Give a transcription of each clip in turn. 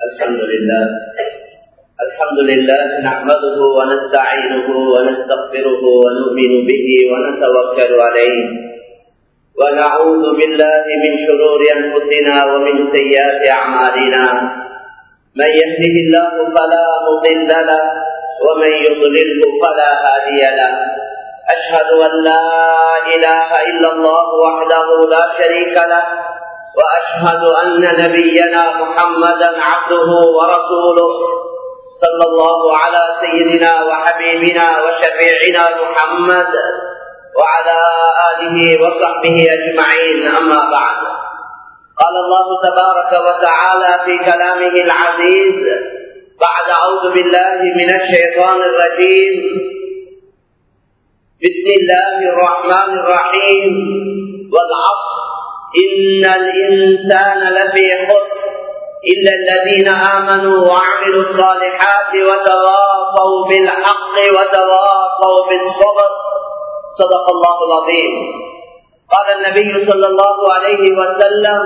الحمد لله الحمد لله نحمده ونستعينه ونستغفره ونؤمن به ونتوكل عليه ونعوذ بالله من شرور انفسنا ومن سيئات اعمالنا من يهده الله فلا مضل له ومن يضلله فلا هادي له اشهد ان لا اله الا الله وحده لا شريك له واشهد ان نبينا محمدا عبده ورسوله صلى الله على سيدنا وحبيبنا وشفيعنا محمد وعلى اله وصحبه اجمعين اما بعد قال الله تبارك وتعالى في كلامه العزيز بعد اعوذ بالله من الشيطان الرجيم بسم الله الرحمن الرحيم والعصر إن الإنسان لفي خسر إلا الذين آمنوا وعملوا الصالحات وتواصوا بالحق وتواصوا بالصبر صدق الله العظيم قال النبي صلى الله عليه وسلم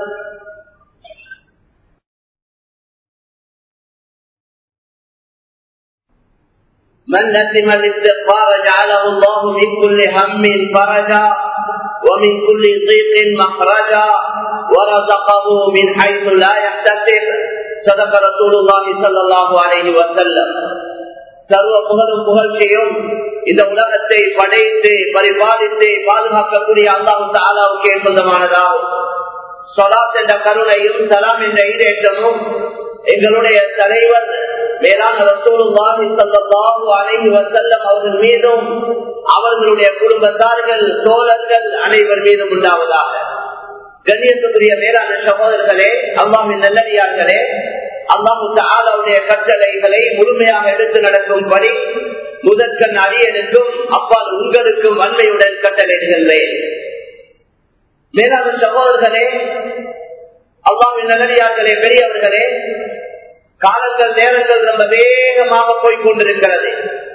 من لزم الاستغفار جعله الله من كل هم فرجا ومن كل ضيق مخرجا ورزقه من حيث لا يحتسب صدق رسول الله صلى الله عليه وسلم சர்வ புகழும் புகழ்ச்சியும் இந்த உலகத்தை படைத்து பரிபாலித்து பாதுகாக்கக்கூடிய அல்லாஹு தாலாவுக்கே சொந்தமானதாகும் சொலாத் என்ற கருணையும் சலாம் என்ற ஈடேற்றமும் எங்களுடைய தலைவர் மேலான ரசூலுல்லாஹி ஸல்லல்லாஹு அலைஹி வஸல்லம் அவர்கள் மீதும் அவர்களுடைய குடும்பத்தார்கள் தோழர்கள் அனைவர் மீதும் உண்டாவதாக கண்ணியத்துக்குரிய மேலான சகோதரர்களே அல்லாமின் நல்லடியார்களே அல்லாஹு ஆலாவுடைய கட்டளைகளை முழுமையாக எடுத்து நடக்கும்படி முதற்கண் அரியனுக்கும் அப்பால் உங்களுக்கும் வன்மையுடன் கட்டளையிடுகின்றேன் மேலான சகோதரர்களே அல்லாவின் நல்லடியார்களே பெரியவர்களே காலங்கள் நேரங்கள் ரொம்ப வேகமாக போய் கொண்டிருக்கிறது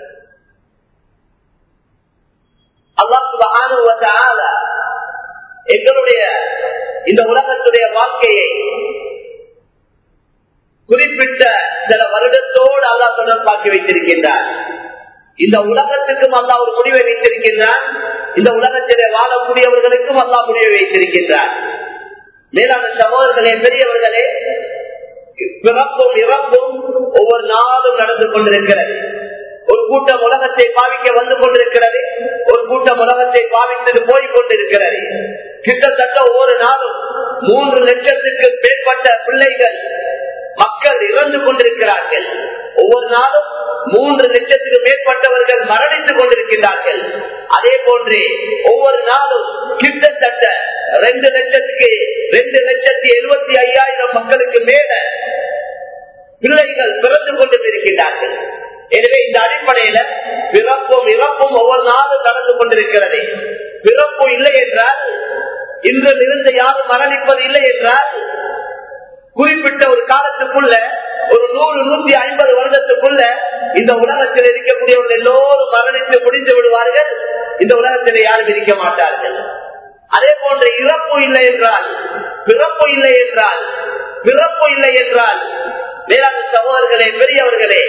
அல்லாஹ் எங்களுடைய இந்த உலகத்துடைய வாழ்க்கையை குறிப்பிட்ட சில வருடத்தோடு அல்லா தொடர்பாக்கி வைத்திருக்கின்றார் இந்த உலகத்துக்கும் அல்லா ஒரு முடிவை வைத்திருக்கின்றார் இந்த உலகத்திலே வாழக்கூடியவர்களுக்கும் அல்லா முடிவை வைத்திருக்கின்றார் மேலான சகோதரர்களே பெரியவர்களே பிறப்பும் இறப்பும் ஒவ்வொரு நாளும் நடந்து கொண்டிருக்கிறது ஒரு கூட்டம் உலகத்தை பாவிக்க வந்து கொண்டிருக்கிறது ஒரு கூட்டம் உலகத்தை பாவித்து போய் கொண்டிருக்கிறது கிட்டத்தட்ட ஒவ்வொரு நாளும் மூன்று லட்சத்துக்கு மேற்பட்ட பிள்ளைகள் மக்கள் இறந்து கொண்டிருக்கிறார்கள் ஒவ்வொரு நாளும் மூன்று லட்சத்துக்கு மேற்பட்டவர்கள் மரணித்துக் கொண்டிருக்கிறார்கள் அதே போன்று ஒவ்வொரு நாளும் கிட்டத்தட்ட ரெண்டு லட்சத்துக்கு ரெண்டு லட்சத்தி எழுபத்தி ஐயாயிரம் மக்களுக்கு மேல பிள்ளைகள் பிறந்து கொண்டிருக்கிறார்கள் எனவே இந்த அடிப்படையில பிறப்பும் இறப்பும் ஒவ்வொரு நாளும் நடந்து கொண்டிருக்கிறது பிறப்பு இல்லை என்றால் இன்றிலிருந்து யாரும் மரணிப்பது இல்லை என்றால் குறிப்பிட்ட ஒரு காலத்துக்குள்ள ஒரு நூறு நூத்தி ஐம்பது வருடத்துக்குள்ள இந்த உலகத்தில் இருக்கக்கூடியவர்கள் எல்லோரும் மரணித்து முடிந்து விடுவார்கள் இந்த உலகத்தில் யாரும் இருக்க மாட்டார்கள் அதே போன்ற இறப்பு இல்லை என்றால் பிறப்பு இல்லை என்றால் பிறப்பு இல்லை என்றால் வேளாண் சகோதரர்களே பெரியவர்களே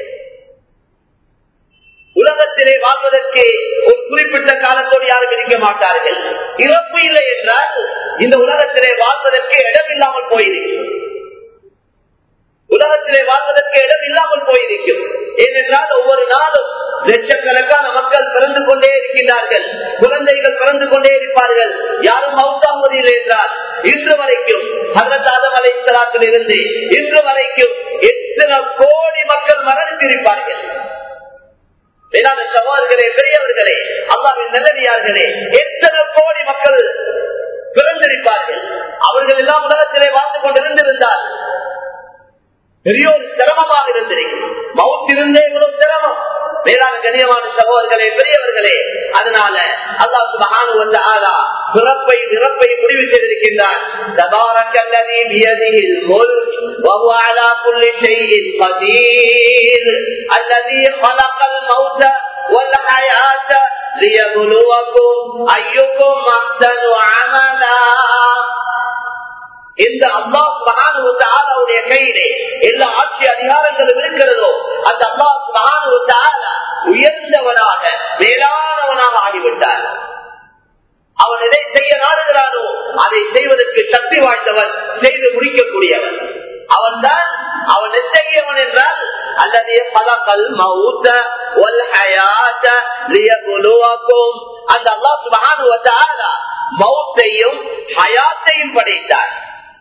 உலகத்திலே வாழ்வதற்கு ஒரு குறிப்பிட்ட காலத்தோடு யாரும் இருக்க மாட்டார்கள் இறப்பு இல்லை என்றால் இந்த உலகத்திலே வாழ்வதற்கு இடம் இல்லாமல் போயிருக்கும் உலகத்திலே வாழ்வதற்கு இடம் இல்லாமல் போயிருக்கும் ஏனென்றால் ஒவ்வொரு நாளும் லட்சக்கணக்கான மக்கள் பிறந்து கொண்டே இருக்கின்றார்கள் குழந்தைகள் பிறந்து கொண்டே இருப்பார்கள் யாரும் மவுத்தாகுவது இல்லை என்றால் இன்று வரைக்கும் அதற்காதம் அலைத்தலாத்தில் இருந்து இன்று வரைக்கும் எத்தனை கோடி மக்கள் மரணித்திருப்பார்கள் வேளாண் சகோதரர்களே பெரியவர்களே அல்லாவின் நல்லடியார்களே எத்தனை கோடி மக்கள் பிறந்திருப்பார்கள் அவர்கள் எல்லாம் உலகத்திலே வாழ்ந்து கொண்டிருந்திருந்தால் பெரிய ஒரு சிரமமாக இருந்திருக்கும் மவுத்திருந்தே இவ்வளவு சிரமம் வேளாண் கண்ணியமான சகோதரர்களே பெரியவர்களே அதனால அல்லா சுபஹானு வந்த ஆலா பிறப்பை பிறப்பை முடிவு செய்திருக்கின்றார் تبارك الذي بيده الملك وهو على كل شيء قدير الذي خلق الموت والحياة ليبلوكم أيكم أحسن عملا இந்த அல்லாஹ் மகானுடைய கையிலே எல்லா ஆட்சி அதிகாரங்களும் இருக்கிறதோ அந்த அல்லாஹ் உயர்ந்தவனாக மேலானவனாக ஆகிவிட்டார் அவன் எதை செய்ய நாடுகிறானோ அதை செய்வதற்கு சக்தி வாய்ந்தவன் செய்து முடிக்கக்கூடியவன் அவன் தான் அவன் எத்தகையவன் என்றால் அல்லது பலக்கல் மவுத்த ஒல் ஹயாத்த லியபுலுவக்கும் அந்த அல்லாஹ் சுப்ஹானஹு வ தஆலா மௌத்தையும் ஹயாத்தையும் படைத்தார்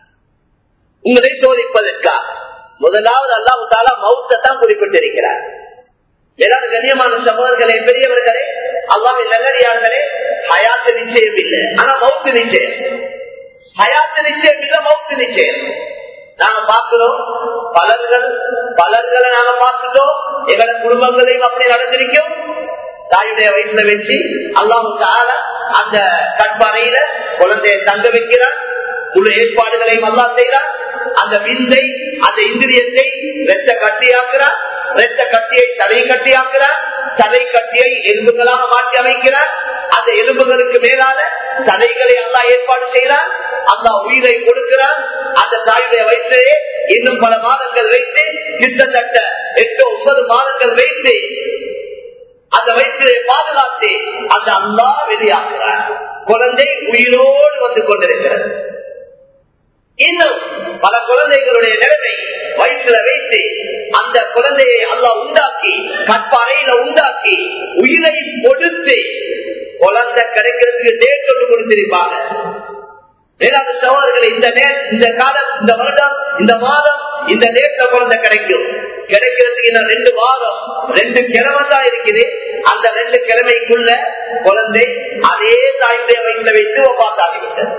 உங்களை சோதிப்பதற்காக முதலாவது அல்லாஹு தாலா மௌத்தை தான் குறிப்பிட்டிருக்கிறார் ஏதாவது கண்ணியமான சகோதரர்களே பெரியவர்களே அல்லாவின் நல்லடியார்களே ஹயாத்து நிச்சயம் இல்லை ஆனா மௌத்து நிச்சயம் ஹயாத்து நிச்சயம் இல்லை மௌத்து நிச்சயம் நாங்க பார்க்கிறோம் பலர்கள் பலர்களை நாங்க பார்த்துட்டோம் எங்களோட குடும்பங்களையும் அப்படி நடந்திருக்கும் தாயுடைய வயசுல வச்சு அல்லாஹு தாலா அந்த கட்பாறையில குழந்தையை தங்க வைக்கிறான் முழு ஏற்பாடுகளையும் அல்லா செய்கிறான் அந்த விந்தை அந்த இந்திரியத்தை வெட்ட கட்டியாக்குறான் வெட்ட கட்டியை தலை கட்டியாக்குறான் தலை கட்டியை எலும்புகளாக மாற்றி அமைக்கிறான் அந்த எலும்புகளுக்கு மேலான தலைகளை அல்லா ஏற்பாடு செய்கிறான் அந்த உயிரை கொடுக்கிறான் அந்த தாயுடைய வயசிலே இன்னும் பல மாதங்கள் வைத்து கிட்டத்தட்ட எட்டு ஒன்பது மாதங்கள் வைத்து அந்த வயிற்றிலே பாதுகாத்து அந்த அல்லா வெளியாகிறார் குழந்தை உயிரோடு வந்து கொண்டிருக்கிறது இன்னும் பல குழந்தைகளுடைய நிலைமை வயிற்றுல வைத்து அந்த குழந்தையை அல்லா உண்டாக்கி கற்பாறையில உண்டாக்கி உயிரை கொடுத்து குழந்தை கிடைக்கிறதுக்கு டேட் ஒன்று கொடுத்திருப்பாங்க வேளாண் சகோதரர்களை இந்த இந்த காலம் இந்த வருடம் இந்த மாதம் இந்த நேற்ற குழந்தை கிடைக்கும் கிடைக்கிறதுக்கு இன்னும் ரெண்டு வாரம் ரெண்டு கிழமை தான் இருக்குது அந்த ரெண்டு கிழமைக்குள்ள குழந்தை அதே தாயுடைய வயிற்றுல வைத்து பார்த்தாகிவிட்டது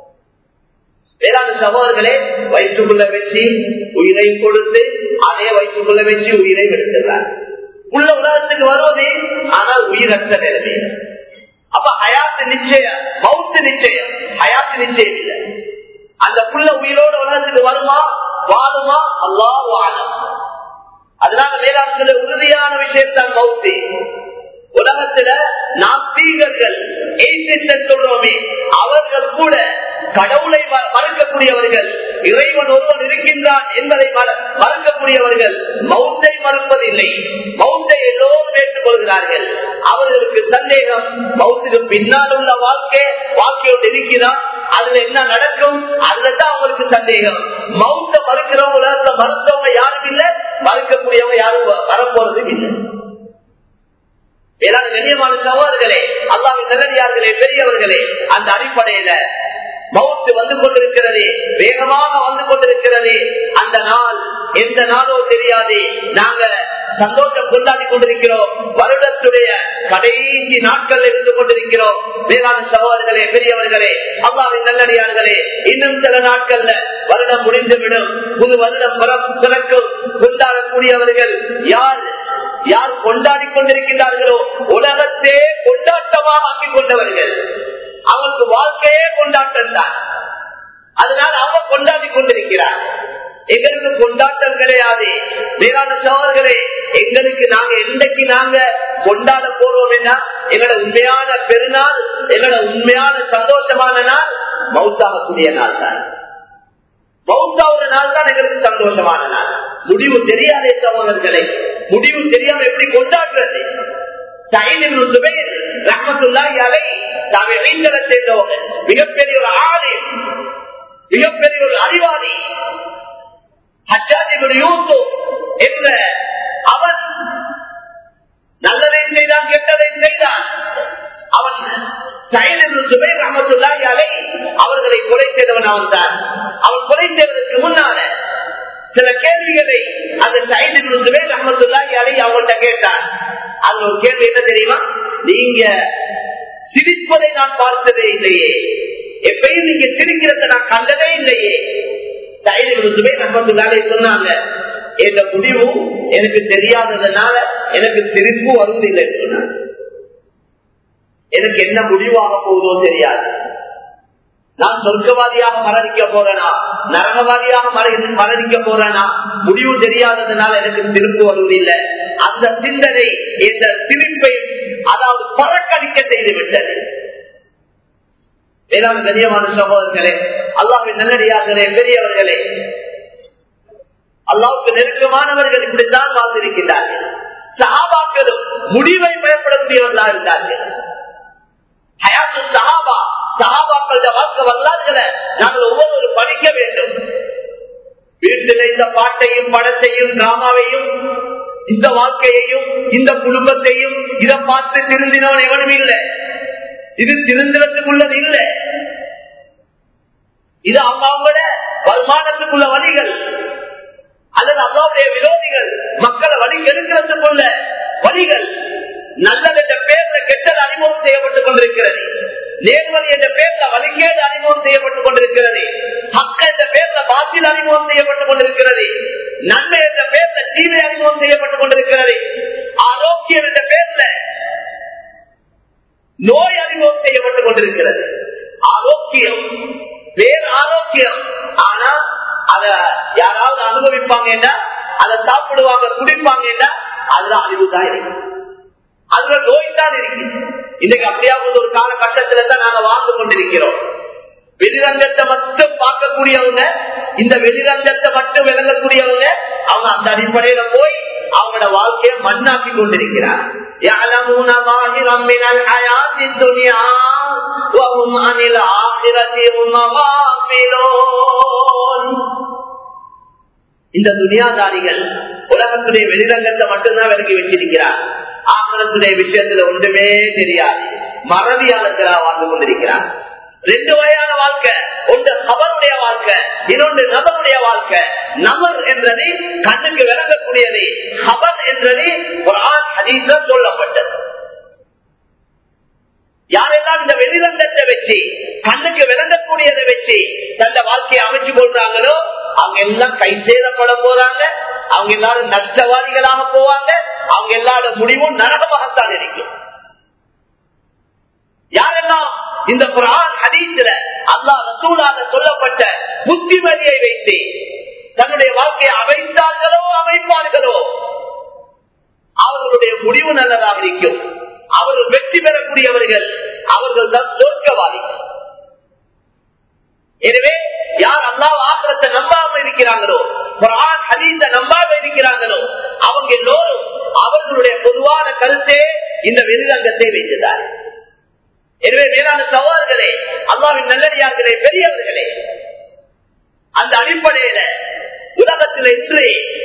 வேளாண் சகோதரர்களே வயிற்றுக்குள்ள வச்சு உயிரை கொடுத்து அதே வயிற்றுக்குள்ள வச்சு உயிரை எடுத்துறார் உள்ள உலகத்துக்கு வருவது ஆனால் உயிரற்ற நிலைமை அப்ப ஹயாத்து நிச்சயம் மவுத்து நிச்சயம் ஹயாத்து நிச்சயம் இல்லை அந்த புள்ள உயிரோட உலகத்துக்கு வருமா வாழுமா அல்லா வாழும் அதனால வேளாண்ல உறுதியான விஷயம் தான் மவுத்து உலகத்துல நாஸ்தீகர்கள் சொல்றோமே அவர்கள் கூட கடவுளை மறுக்கக்கூடியவர்கள் இறைவன் ஒருவன் இருக்கின்றான் என்பதை மறுக்கக்கூடியவர்கள் மௌத்தை மறுப்பதில்லை மௌத்தை எல்லோரும் ஏற்றுக்கொள்கிறார்கள் அவர்களுக்கு சந்தேகம் மௌத்துக்கு பின்னால் உள்ள வாழ்க்கை வாழ்க்கையோடு இருக்கிறான் அதுல என்ன நடக்கும் அதுலதான் அவங்களுக்கு சந்தேகம் மௌத்த மறுக்கிறவங்க உலகத்தை மறுத்தவங்க யாரும் இல்லை மறுக்கக்கூடியவங்க யாரும் வரப்போறதும் இல்லை ஏதாவது கண்ணியமான சகோதரர்களே அல்லாவின் நல்லடியார்களே பெரியவர்களே அந்த அடிப்படையில மவுத்து வந்து கொண்டிருக்கிறது வேகமாக வந்து கொண்டிருக்கிறது அந்த நாள் எந்த நாளோ தெரியாது நாங்க சந்தோஷம் கொண்டாடி கொண்டிருக்கிறோம் வருடத்துடைய கடைசி நாட்கள் இருந்து கொண்டிருக்கிறோம் வேளாண் சகோதரர்களே பெரியவர்களே அல்லாவின் நல்லடியார்களே இன்னும் சில நாட்கள்ல வருடம் முடிந்துவிடும் புது வருடம் பிறக்கும் கொண்டாடக்கூடியவர்கள் யார் யார் கொண்டாடி கொண்டிருக்கிறார்களோ உலகத்தே கொண்டாட்டமாக ஆக்கிக் கொண்டவர்கள் அவருக்கு வாழ்க்கையே கொண்டாட்டம் தான் அதனால் அவங்க கொண்டாடி கொண்டிருக்கிறார் எங்களுக்கு கொண்டாட்டம் கிடையாது வேளாண் சோழர்களே எங்களுக்கு நாங்க எந்தைக்கு நாங்க கொண்டாட போறோம் எங்களோட உண்மையான பெருநாள் எங்களோட உண்மையான சந்தோஷமான நாள் மவுத்தாகக்கூடிய நாள் தான் மவுத்தாவது நாள் தான் எங்களுக்கு சந்தோஷமான நாள் முடிவு தெரியாதே சகோதரர்களை முடிவு தெரியாம எப்படி கொண்டாடுறது சேர்ந்தவங்க மிகப்பெரிய ஒரு ஆடு மிகப்பெரிய ஒரு அறிவாளி என்ற அவன் நல்லதை செய்தான் கெட்டதை செய்தான் அவன் அவர்களை கொலை செய்தவன் அவன் தான் அவன் கொலை செய்வதற்கு முன்னால சில கேள்விகளை அந்த சைடு ரஹமத்துல்லாஹி அலை அவங்கள்ட்ட கேட்டான் அதுல ஒரு கேள்வி என்ன தெரியுமா நீங்க சிரிப்பதை நான் பார்த்ததே இல்லையே எப்பயும் நீங்க சிரிக்கிறத நான் கண்டதே இல்லையே சைடு ரஹமத்துல்லாலே சொன்னாங்க என்ற முடிவு எனக்கு தெரியாததுனால எனக்கு சிரிப்பு வருவதில்லை சொன்னாங்க எனக்கு என்ன முடிவாக போகுதோ தெரியாது நான் சொர்க்கவாதியாக மரணிக்க போறேனா நரகவாதியாக மரணிக்க போறேனா முடிவு தெரியாததுனால எனக்கு திருப்பு வருவதில்லை அந்த சிந்தனை இந்த திருப்பை அதாவது பறக்கடிக்க செய்து விட்டது வேளாண் கண்ணியமான சகோதரர்களே அல்லாவின் நல்லடியார்களே பெரியவர்களே அல்லாவுக்கு நெருக்கமானவர்கள் இப்படித்தான் வாழ்ந்திருக்கிறார்கள் சஹாபாக்களும் முடிவை பயப்படக்கூடியவர்களாக இருந்தார்கள் ஹயாத்து சஹாபா சஹாபாக்கள வாழ்க்கை வரலாறுகளை நாங்கள் ஒவ்வொரு படிக்க வேண்டும் வீட்டில் இந்த பாட்டையும் படத்தையும் டிராமாவையும் இந்த வாழ்க்கையையும் இந்த குடும்பத்தையும் இதை பார்த்து திருந்தினவன் எவனும் இல்லை இது திருந்துறதுக்குள்ளது இல்லை இது அவங்க அவங்களோட வருமானத்துக்குள்ள வழிகள் அல்லது அல்லாவுடைய விரோதிகள் மக்களை வழி கெடுக்கிறதுக்குள்ள வழிகள் நல்லது என்ற பேர்ல கெட்டது அறிமுகம் செய்யப்பட்டுக் கொண்டிருக்கிறது நேர்வழி என்ற பேர்ல வழிகேடு அறிமுகம் செய்யப்பட்டுக் கொண்டிருக்கிறது ஹக்க என்ற பேர்ல பாத்தில் அறிமுகம் செய்யப்பட்டுக் கொண்டிருக்கிறது நன்மை என்ற பேர்ல தீமை அறிமுகம் செய்யப்பட்டுக் கொண்டிருக்கிறது ஆரோக்கியம் என்ற பேர்ல நோய் அறிமுகம் செய்யப்பட்டுக் கொண்டிருக்கிறது ஆரோக்கியம் வேறு ஆரோக்கியம் ஆனா அத யாராவது அனுபவிப்பாங்கன்னா அதை சாப்பிடுவாங்க குடிப்பாங்க அதுல அறிவு தான் இருக்கு அதுல நோய் தான் இருக்கு இன்னைக்கு அப்படியாவது ஒரு காலகட்டத்துல தான் நாங்க வாழ்ந்து கொண்டிருக்கிறோம் வெளிரங்கத்தை மட்டும் பார்க்கக்கூடியவங்க இந்த வெளிரங்கத்தை மட்டும் விளங்கக்கூடியவங்க அவங்க அந்த அடிப்படையில போய் அவங்களோட வாழ்க்கையை மண்ணாக்கி கொண்டிருக்கிறார் يعلمون ظاهرا من الحياة الدنيا وهم عن الآخرة هم غافلون இந்த துனியாதாரிகள் உலகத்துடைய வெளிரங்கத்தை மட்டும்தான் விலகி வச்சிருக்கிறார் ஆகலத்துடைய விஷயத்துல ஒன்றுமே தெரியாது மறதியாளர்களாக வாழ்ந்து கொண்டிருக்கிறார் ரெண்டு வகையான வாழ்க்கை ஒன்று அவருடைய வாழ்க்கை இன்னொன்று நபருடைய வாழ்க்கை நபர் என்றது கண்ணுக்கு விளங்கக்கூடியது ஹபர் என்றது ஒரு ஆண் ஹதீஸ சொல்லப்பட்டது யாரெல்லாம் இந்த வெளிரங்கத்தை வச்சு கண்ணுக்கு விளங்கக்கூடியதை வச்சு தந்த வாழ்க்கையை அமைச்சு கொள்றாங்களோ அவங்க எல்லாம் கை சேதப்பட போறாங்க அவங்க எல்லாரும் நஷ்டவாதிகளாக போவாங்க அவங்க எல்லாரோட முடிவும் நரகமாகத்தான் இருக்கும் யாரெல்லாம் இந்த குரான் ஹதீஸ்ல அல்லாஹ் ரசூலாக சொல்லப்பட்ட புத்திமதியை வைத்து தன்னுடைய வாழ்க்கையை அமைத்தார்களோ அமைப்பார்களோ அவர்களுடைய முடிவு நல்லதாக இருக்கும் அவர்கள் வெற்றி பெறக்கூடியவர்கள் அவர்கள் தான் சொர்க்கவாதிகள் எனவே யார் அல்லாஹ் ஆக்கிரத்தை நம்பாம இருக்கிறாங்களோ குரான் ஹதீஸ நம்பாம இருக்கிறாங்களோ அவங்க எல்லோரும் அவர்களுடைய பொதுவான கருத்தே இந்த வெளிரங்கத்தை வைத்ததார் எனவே மேலான சவால்களே அல்லாவின் நல்லடியார்களே பெரியவர்களே அந்த அடிப்படையில உலகத்தில் இன்று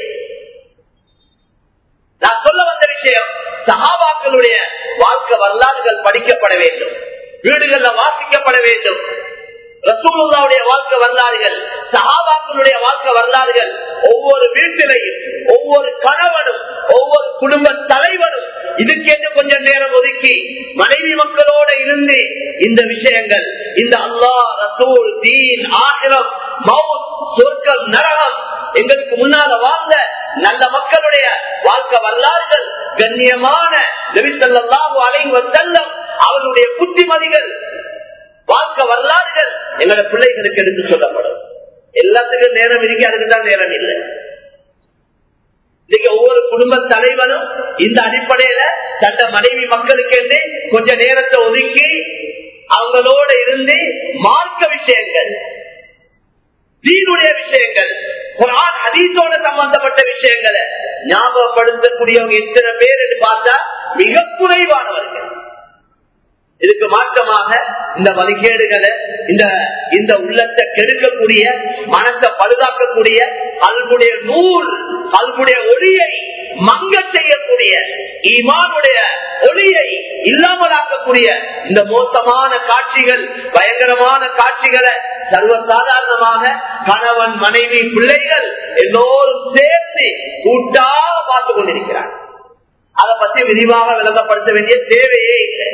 நான் சொல்ல வந்த விஷயம் சகாபாக்களுடைய வாழ்க்கை வரலாறுகள் படிக்கப்பட வேண்டும் வீடுகள்ல வாசிக்கப்பட வேண்டும் ரசூலுல்லாவுடைய வாழ்க்கை வரலாறுகள் சகாபாக்களுடைய வாழ்க்கை வரலாறுகள் ஒவ்வொரு வீட்டிலையும் ஒவ்வொரு கணவனும் ஒவ்வொரு குடும்ப தலைவனும் இதுக்கேற்ற கொஞ்சம் நேரம் ஒதுக்கி மனைவி மக்களோட இருந்து இந்த விஷயங்கள் இந்த அல்லா ரசூல் தீன் ஆசிரம் மவுத் சொர்க்கம் நரகம் எங்களுக்கு முன்னால வாழ்ந்த நல்ல மக்களுடைய வாழ்க்கை வரலாறுகள் கண்ணியமான நபிசல்லாஹு அலைவ செல்லம் அவர்களுடைய புத்திமதிகள் வாழ்க்கை வரலாறுகள் எங்களோட பிள்ளைகளுக்கு எடுத்து சொல்லப்படும் எல்லாத்துக்கும் நேரம் இருக்கு அதுக்கு தான் நேரம் இல்லை இன்னைக்கு ஒவ்வொரு குடும்ப தலைவனும் இந்த அடிப்படையில தந்த மனைவி மக்களுக்கு கொஞ்ச நேரத்தை ஒதுக்கி அவங்களோட இருந்து மார்க்க விஷயங்கள் தீனுடைய விஷயங்கள் குரான் ஹதீஸோட சம்பந்தப்பட்ட விஷயங்களை ஞாபகப்படுத்தக்கூடியவங்க எத்தனை பேர் என்று பார்த்தா மிக குறைவானவர்கள் இதுக்கு மாற்றமாக இந்த வழிகேடுகளை இந்த இந்த உள்ளத்தை கெடுக்கக்கூடிய மனத்தை பழுதாக்கக்கூடிய கல்புடைய நூல் கல்புடைய ஒளியை மங்க செய்யக்கூடிய ஈமானுடைய ஒளியை இல்லாமலாக்கக்கூடிய இந்த மோசமான காட்சிகள் பயங்கரமான காட்சிகளை சர்வசாதாரணமாக கணவன் மனைவி பிள்ளைகள் எல்லோரும் சேர்ந்து கூட்டாக பார்த்து கொண்டிருக்கிறார் அதை பற்றி விரிவாக விளங்கப்படுத்த வேண்டிய தேவையே இல்லை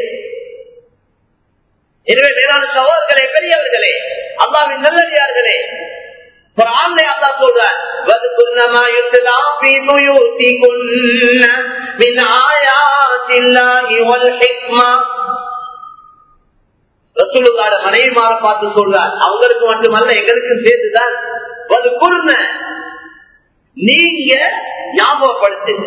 எனவே வேளாண் சகோதரர்களே பெரியவர்களே அல்லாவின் நல்லடியார்களே குரான்ல அல்லாஹ் சொல்றார் வذكرن ما يتلى في بيوتكن من آيات الله والحكمة ரசூலுல்லாட மனைவிமார பார்த்து சொல்றார் அவங்களுக்கு மட்டுமல்ல எங்களுக்கும் சேர்த்துதான் வذكرن நீங்க ஞாபகப்படுத்துங்க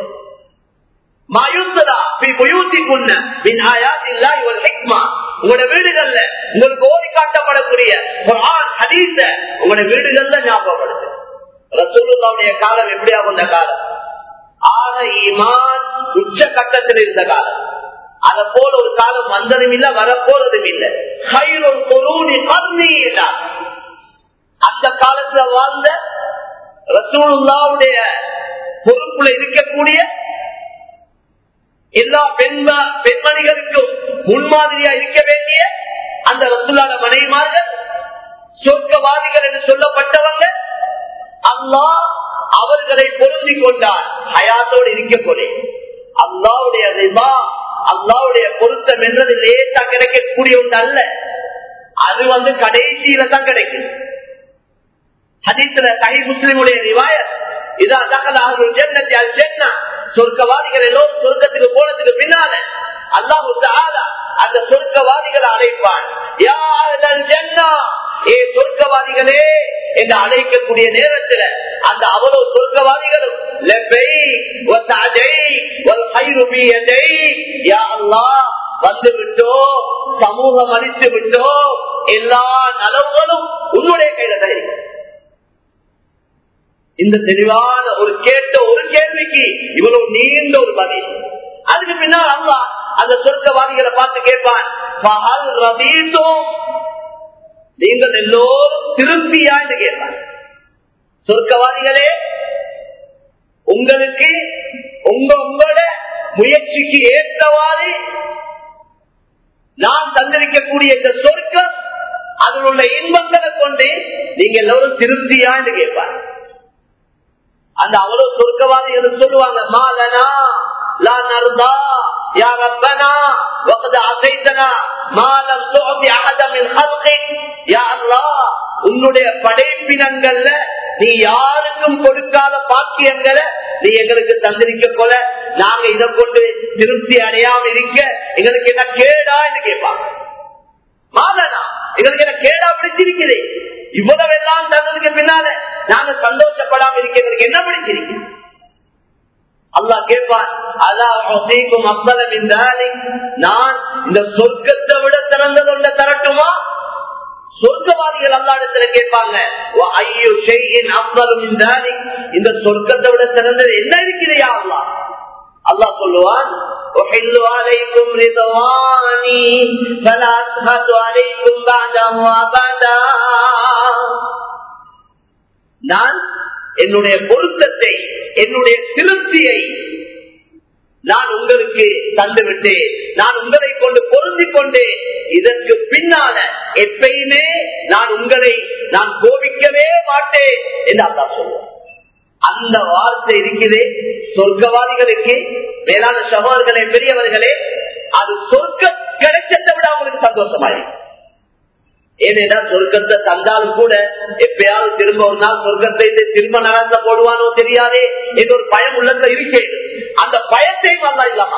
உங்களோட வீடுகள்ல உங்களுக்கு ஓடி காட்டப்படக்கூடிய உங்களோட வீடுகள்ல ஞாபகப்படுத்து ரசூலுல்லாவுடைய காலம் எப்படியா கொண்ட காலம் ஆக ஈமான் உச்ச கட்டத்தில் இருந்த காலம் அத போல ஒரு காலம் வந்ததும் இல்ல வரப்போறதும் இல்ல கயிறொரு பொருளி கண்ணி அந்த காலத்துல வாழ்ந்த ரசூலுல்லாவுடைய பொறுப்புல இருக்கக்கூடிய எல்லா பெண்மா பெண்மணிகளுக்கும் முன்மாதிரியா இருக்க வேண்டிய அந்த ரசூலான மனைவிமார்கள் சொர்க்கவாதிகள் என்று சொல்லப்பட்டவங்க அல்லாஹ் அவர்களை பொருந்தி கொண்டார் ஹயாத்தோடு இருக்க போலே அல்லாவுடைய ரிபா அல்லாவுடைய பொருத்தம் என்றது லேசா கிடைக்கக்கூடிய ஒன்று அல்ல அது வந்து கடைசியில தான் கிடைக்கும் ஹதீஸ்ல சஹி முஸ்லிமுடைய ரிவாயத் இதா தகலாக ஜன்னத்தி அல் ஜன்னா சொர்க்கவாதிகள் எல்லோரும் சொர்க்கத்துக்கு போனதுக்கு பின்னால அல்லாஹு தஆலா அந்த சொர்க்கவாதிகளை அழைப்பான் யா அஹ்லல் ஜன்னா ஏ சொர்க்கவாதிகளே என்று அழைக்கக்கூடிய நேரத்தில் அந்த அவ்வளவு சொர்க்கவாதிகளும் லெப்பை வசாஜை வல் ஹைரு பியதை யா அல்லாஹ் வந்து விட்டோ சமூகம் அளித்து விட்டோ எல்லா நலவுகளும் உன்னுடைய கையில தான் இருக்கு இந்த தெளிவான ஒரு கேட்ட ஒரு கேள்விக்கு இவ்வளவு நீண்ட ஒரு பதில் அதுக்கு பின்னால் அல்லா அந்த சொர்க்கவாதிகளை பார்த்து கேட்பான் "ஃபஹல் ரதீதும்?" நீங்கள் எல்லோரும் திருப்தியா என்று கேட்பான் சொர்க்கவாதிகளே உங்களுக்கு உங்க உங்களோட முயற்சிக்கு ஏற்றவாறு நான் தந்திருக்கக்கூடிய இந்த சொர்க்கம் அதில் உள்ள இன்பங்களை கொண்டு நீங்க எல்லோரும் திருப்தியா என்று கேட்பார் அந்த அவ்வளவு சொர்க்கவாதிகள் சொல்லுவாங்க மாலனா லா நர்தா யா ரப்பனா வகத அசைத்தனா மாலம் துஅதி அஹத மின் ஹல்கிக் யா அல்லாஹ் உன்னுடைய படைப்பினங்கள்ல நீ யாருக்கும் கொடுக்காத பாக்கியங்களை நீ எங்களுக்கு தந்திருக்க போல நாங்க இதை கொண்டு திருப்தி அடையாம இருக்க எங்களுக்கு என்ன கேடா என்று கேட்பாங்க மாதனா எங்களுக்கு என்ன கேடா பிடிச்சிருக்குது இவ்வளவு எல்லாம் தந்ததுக்கு பின்னால நாங்க சந்தோஷப்படாம இருக்க எங்களுக்கு என்ன பிடிச்சிருக்கு அல்லா கேட்பான் அல்லாஹும் அப்பலம் இந்த நான் இந்த சொர்க்கத்தை விட திறந்தது ஒன்ற தரட்டுமா சொர்க்கவாதிகள் அல்லா இடத்துல கேட்பாங்க "வ ஐயு ஷைஇன் அஃதலு மின் தாலிக்?" இந்த சொர்க்கத்தை விட சிறந்தது என்ன இருக்கிறையா அல்லா அல்லாஹ் சொல்லுவான் "உஹில்லு அலைக்கும் ரிضواني فلا أسخط عليكم بعده أبدا." நான் என்னுடைய பொருத்தத்தை என்னுடைய திருப்தியை நான் உங்களுக்கு தந்துவிட்டேன் நான் உங்களை கொண்டு பொருந்தி கொண்டு இதற்கு பின்னால எப்பயுமே நான் உங்களை நான் கோபிக்கவே மாட்டேன் என்று அல்லா சொல்லுவோம் அந்த வார்த்தை இருக்கிறே சொர்க்கவாதிகளுக்கு மேலான சகோதரர்களே பெரியவர்களே அது சொர்க்க கிடைச்சதை விட அவங்களுக்கு சந்தோஷமாயிருக்கு ஏனென்றா சொர்க்கத்தை தந்தாலும் கூட எப்பயாவது திரும்ப ஒரு நாள் சொர்க்கத்தை திரும்ப நடத்த போடுவானோ தெரியாதே என்ற ஒரு பயம் உள்ளத்துல இருக்கேன் அந்த பயத்தை நல்லா இல்லாம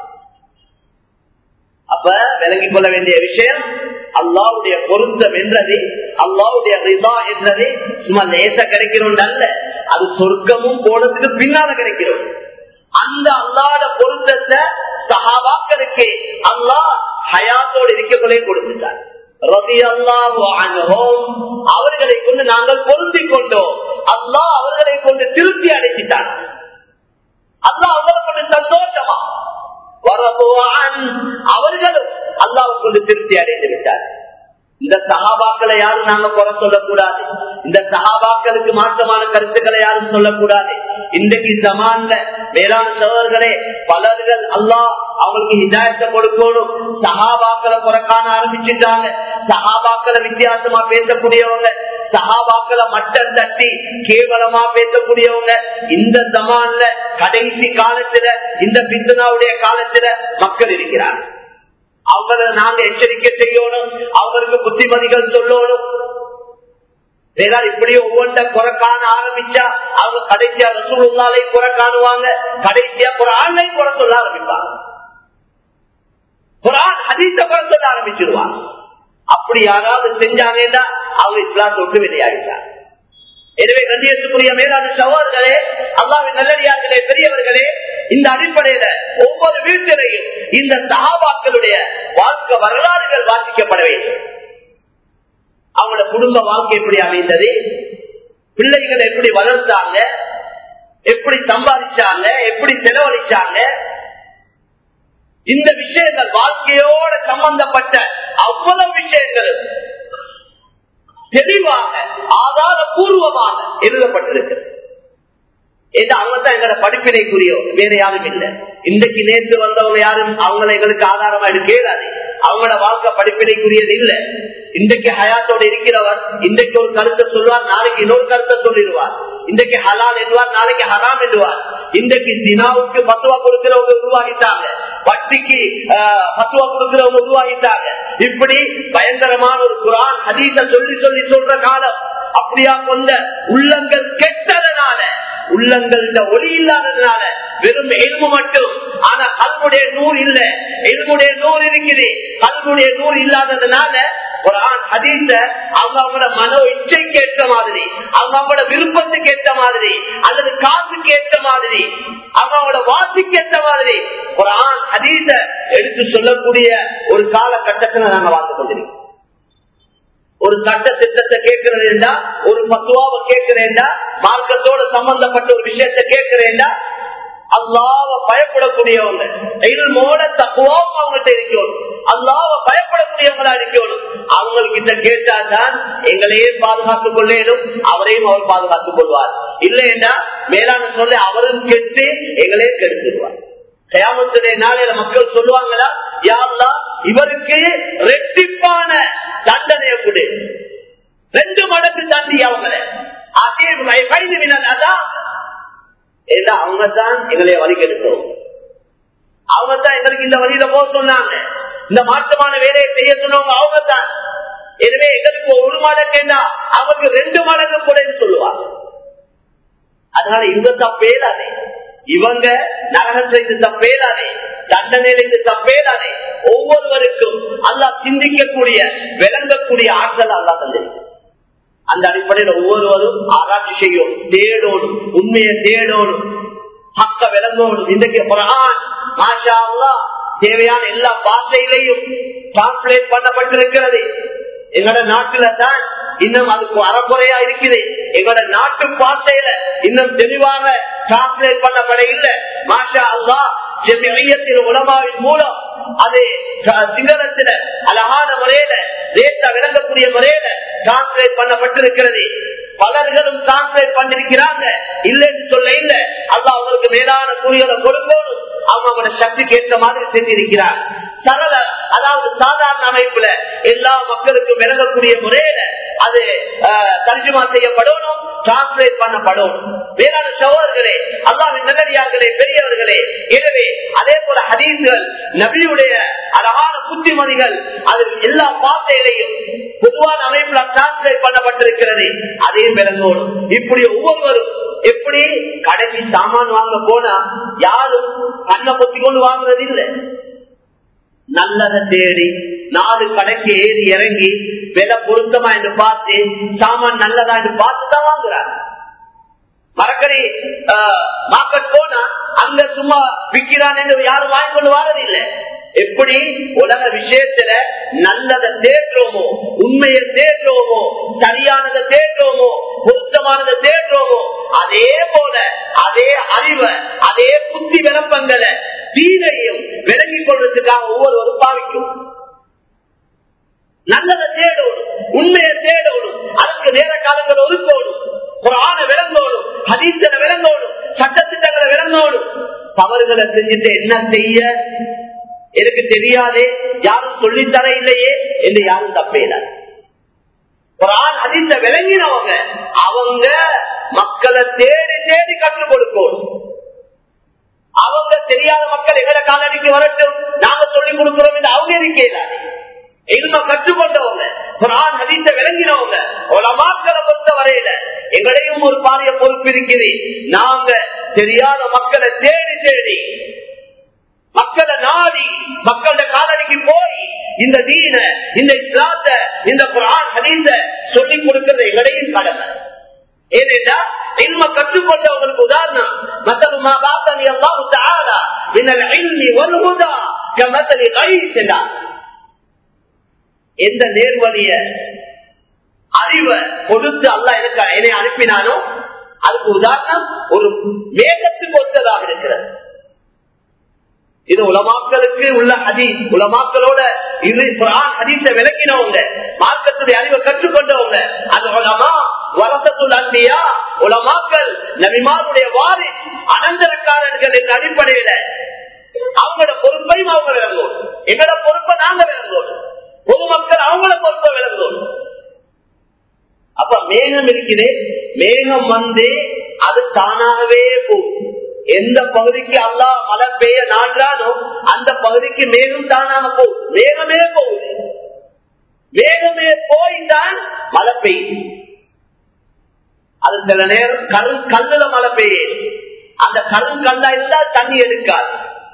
அப்ப விளங்கிக் கொள்ள வேண்டிய விஷயம் அல்லாவுடைய பொருத்தம் என்றது அல்லாவுடைய ரிதா என்றது சும்மா லேச கிடைக்கிறோம் அல்ல அது சொர்க்கமும் போனதுக்கு பின்னால கிடைக்கிறோம் அந்த அல்லாட பொருத்தத்தை சகாபாக்களுக்கு அல்லாஹ் ஹயாத்தோடு இருக்கக்குள்ளே கொடுத்துட்டார் அவர்களை கொண்டு நாங்கள் பொருந்தி கொண்டோம் அல்லாஹ் அவர்களை கொண்டு திருப்தி அடைச்சிட்டார் அல்லாஹ் அவர்களை கொண்டு சந்தோஷமா அவர்களும் அல்லாஹ் கொண்டு திருப்தி அடைந்து விட்டார் இந்த சகாபாக்களை யாரும் நாங்க குறை சொல்லக்கூடாது இந்த சகாபாக்களுக்கு மாற்றமான கருத்துக்களை யாரும் சொல்லக்கூடாது இன்றைக்கு சமான்ல வேளாண் சோழர்களே பலர்கள் அல்லாஹ் அவங்களுக்கு இதாயத்தை கொடுக்கணும் சகாபாக்களை குறைக்காண ஆரம்பிச்சுட்டாங்க சகாபாக்களை வித்தியாசமா பேசக்கூடியவங்க சகாபாக்களை மட்டம் தட்டி கேவலமா பேசக்கூடியவங்க இந்த சமான்ல கடைசி காலத்துல இந்த பித்தனாவுடைய காலத்துல மக்கள் இருக்கிறார் அவங்களை நாங்க எச்சரிக்கை செய்யணும் அவங்களுக்கு புத்திமதிகள் சொல்லணும் ஏதாவது இப்படி ஒவ்வொன்ற குறை காண ஆரம்பிச்சா அவங்க கடைசியா ரசூலுல்லாலே குறை காணுவாங்க கடைசியா குரானை குறை சொல்ல ஆரம்பிப்பாங்க குரான் ஹதீஸ குறை சொல்ல ஆரம்பிச்சிருவாங்க அப்படி யாராவது செஞ்சாங்கன்னா அவங்க இஸ்லாம் தொட்டு வெளியாகிட்டாங்க எனவே கண்ணியத்துக்குரிய மேலான சவால்களே அல்லாவின் நல்லடியார்களே பெரியவர்களே இந்த அடிப்படையில ஒவ்வொரு வீட்டிலையும் இந்த சகாபாக்களுடைய வாழ்க்கை வரலாறுகள் வாசிக்கப்பட வேண்டும் அவங்களோட குடும்ப வாழ்க்கை எப்படி அமைந்தது பிள்ளைகளை எப்படி வளர்த்தாங்க எப்படி சம்பாதிச்சாங்க எப்படி செலவழிச்சாங்க இந்த விஷயங்கள் வாழ்க்கையோட சம்பந்தப்பட்ட அவ்வளவு விஷயங்கள் தெளிவாக ஆதாரபூர்வமாக எழுதப்பட்டிருக்கிறது ஏதோ அவங்க தான் எங்களோட படிப்பினைக்குரியோ வேற யாரும் இல்லை இன்றைக்கு நேற்று வந்தவங்க யாரும் அவங்களை எங்களுக்கு ஆதாரமா எடுக்க இயலாது அவங்களோட வாழ்க்கை படிப்பினைக்குரியது இல்ல இன்றைக்கு ஹயாத்தோட இருக்கிறவர் இன்றைக்கு ஒரு கருத்தை சொல்வார் நாளைக்கு இன்னொரு கருத்தை சொல்லிடுவார் இன்றைக்கு ஹலால் என்றுவார் நாளைக்கு ஹராம் என்றுவார் இன்றைக்கு தினாவுக்கு பத்துவா கொடுக்கிறவங்க உருவாகிட்டாங்க வட்டிக்கு பத்துவா கொடுக்கிறவங்க உருவாகிட்டாங்க இப்படி பயங்கரமான ஒரு குரான் ஹதீச சொல்லி சொல்லி சொல்ற காலம் அப்படியா கொண்ட உள்ளங்கள் கெட்டதனால உள்ளங்கள்ல ஒளி இல்லாததுனால வெறும் எலும்பு மட்டும் ஆனா கல்முடைய நூல் இல்ல எலும்புடைய நூல் இருக்குது கல்முடைய நூல் இல்லாததுனால ஒரு ஆண் ஹதீச அவங்க அவங்களோட மனோ இச்சைக்கு ஏற்ற மாதிரி அவங்க அவங்களோட விருப்பத்துக்கு ஏற்ற மாதிரி அல்லது காசுக்கு ஏற்ற மாதிரி அவங்க அவங்களோட வாசிக்கு ஏற்ற மாதிரி ஒரு ஆண் ஹதீச எடுத்து சொல்லக்கூடிய ஒரு காலகட்டத்தில் நாங்க வாழ்ந்து கொண்டிருக்கோம் ஒரு சட்ட திட்டத்தை கேட்கிறேன்டா ஒரு பத்துவாவை கேட்கிறேன்டா மார்க்கத்தோட சம்பந்தப்பட்ட ஒரு விஷயத்தை கேட்கிறேன்டா அல்லாவ பயப்படக்கூடியவங்க மோட தக்குவாவும் அவங்ககிட்ட இருக்கணும் அல்லாவ பயப்படக்கூடியவங்களா இருக்கணும் அவங்ககிட்ட கேட்டாதான் எங்களையே பாதுகாத்துக் கொள்ளேனும் அவரையும் அவர் பாதுகாத்துக் கொள்வார் இல்லைன்னா மேலான சொல்ல அவரும் கெட்டு எங்களே கெடுத்துடுவார் கயாமத்துடைய நாளையில மக்கள் சொல்லுவாங்களா யாருலா இவருக்கு ரெட்டிப்பான தண்டனையை கொடு ரெண்டு மடங்கு தாண்டி அவங்களை அதே கைது வினால் அதான் அவங்க தான் எங்களைய வழி கெடுத்தோம் அவங்க தான் எங்களுக்கு இந்த வழியில போக சொன்னாங்க இந்த மாற்றமான வேலையை செய்ய சொன்னவங்க அவங்க தான் எனவே எங்களுக்கு ஒரு மடங்குன்னா அவங்க ரெண்டு மடங்கு கூடன்னு சொல்லுவாங்க அதனால இந்த தப்பேதானே இவங்க நரகத்திலிருந்து தப்பேதானே தண்டனையிலிருந்து தப்பேதானே ஒவ்வொருவருக்கும் அல்லா சிந்திக்கக்கூடிய விளங்கக்கூடிய ஆற்றல் அல்லா தந்திருக்கு அந்த அடிப்படையில் ஒவ்வொருவரும் ஆராய்ச்சி செய்யும் தேடோடும் உண்மையை தேடோடும் ஹக்க விளங்கோடும் இன்றைக்கு குரான் மாஷா அல்லா தேவையான எல்லா பாஷையிலையும் டிரான்ஸ்லேட் பண்ணப்பட்டிருக்கிறது எங்களோட நாட்டுல தான் இன்னும் அதுக்கு அறக்குறையா இருக்குது எங்களோட நாட்டு பாஷையில இன்னும் தெளிவாக டிரான்ஸ்லேட் பண்ணப்பட இல்லை மாஷா அல்லா ஜெமியத்தில் உலமாவின் மூலம் அது சிங்களத்துல அழகான முறையில லேட்டா விளங்கக்கூடிய முறையில டிரான்ஸ்லேட் பண்ணப்பட்டிருக்கிறது பலர்களும் டிரான்ஸ்லேட் பண்ணிருக்கிறாங்க இல்லைன்னு சொல்ல இல்ல அல்ல அவங்களுக்கு மேலான கூலிகளை கொடுக்கணும் அவங்க அவங்களோட சக்திக்கு ஏற்ற மாதிரி செஞ்சிருக்கிறார் சரள அதாவது சாதாரண அமைப்புல எல்லா மக்களுக்கும் விளங்கக்கூடிய முறையில அது தர்ஜுமா செய்யப்படணும் டிரான்ஸ்லேட் பண்ணப்படணும் வேளாண் சகோதரர்களே அல்லாவின் நல்லடியார்களே பெரியவர்களே எனவே அதே போல ஹதீஸ்கள் நபியுடைய அழகான புத்திமதிகள் அது எல்லா பாசைகளையும் பொதுவான அமைப்புல டிரான்ஸ்லேட் பண்ணப்பட்டிருக்கிறது அதையும் விளங்கணும் இப்படி ஒவ்வொருவரும் எப்படி கடைசி சாமான் வாங்க போனா யாரும் கண்ணை பொத்தி கொண்டு வாங்குறது இல்லை நல்லதை தேடி நாலு கடைக்கு ஏறி இறங்கி விலை பொருத்தமா என்று பார்த்து சாமான் நல்லதா என்று பார்த்து தான் வாங்குறாங்க மரக்கறி மார்க்கெட் போனா அங்க சும்மா விற்கிறான் என்று யாரும் வாங்கி கொண்டு வாரதில்லை எப்படி உலக விஷயத்துல நல்லதை தேடுறோமோ உண்மையை தேடுறோமோ சரியானதை தேடுறோமோ பொருத்தமானதை தேடுறோமோ அதே போல அதே அறிவை அதே புத்தி விளப்பங்களை தீனையும் விளங்கிக் கொள்றதுக்காக ஒவ்வொருவரும் பாவிக்கும் நல்லதை தேடணும் உண்மையை தேடணும் அதுக்கு நேர காலங்கள் ஒதுக்கணும் குரான விளங்கணும் ஹதீசனை விளங்கணும் சட்டத்திட்டங்களை விளங்கணும் தவறுகளை செஞ்சுட்டு என்ன செய்ய எனக்கு தெரியாதே யாரும் சொல்லித்தர இல்லையே என்று யாரும் தப்பேடாது குரான் ஹதீச விளங்கினவங்க அவங்க மக்களை தேடி தேடி கற்றுக் கொடுக்கணும் அவங்க தெரியாத மக்கள் எங்களை காலடிக்கு வரட்டும் நாங்க சொல்லிக் கொடுக்கிறோம் என்று அவங்க இருக்கேதானே இல்ம கற்றுக்கொண்டவங்க குரான் ஹதீச விளங்கினவங்க உலமாக்களை பொறுத்த வரையில எங்களையும் ஒரு பாரிய பொறுப்பு இருக்குது நாங்க தெரியாத மக்களை தேடி தேடி மக்களை நாடி மக்களோட காலடிக்கு போய் இந்த தீன இந்த இஸ்லாத்த இந்த குரான் ஹதீச சொல்லிக் கொடுக்கிறது எங்களையும் கடமை ஏனென்றா இல்ம கற்றுக்கொண்டவங்களுக்கு உதாரணம் மத்தலுமா பாத்தனி அல்லாஹு தஆலா மினல் இல்மி வல் ஹுதா கமதலி கைஸ் என்றார் எந்த நேர்வழிய அறிவை கொடுத்து அல்ல எனக்கு என்னை அனுப்பினானோ அதுக்கு உதாரணம் ஒரு வேகத்துக்கு ஒத்ததாக இருக்கிறது இது உலமாக்களுக்கு உள்ள ஹதி உலமாக்களோட இது ஹதீச விளக்கினவங்க மார்க்கத்துடைய அறிவை கற்றுக்கொண்டவங்க அது உலமா வரசத்துள் அந்தியா உலமாக்கள் நபிமாருடைய வாரி அனந்தரக்காரர்கள் என்ற அடிப்படையில அவங்களோட பொறுப்பையும் அவங்க விளங்குவோம் எங்களோட பொறுப்பை நாங்க விளங்குவோம் பொதுமக்கள் அவங்கள பொறுப்பை விளங்குவோம் அப்ப மேகம் இருக்குது மேகம் வந்து அது தானாகவே போகும் எந்த பகுதிக்கு அல்லா மழை பெய்ய நாடுறானோ அந்த பகுதிக்கு மேகம் தானாக போகும் வேகமே போகுது வேகமே போய்தான் மழை பெய்யுது அது சில நேரம் கல் கல்லுல மழை பெய்யுது அந்த கல் கல்லா இருந்தால் தண்ணி எடுக்காது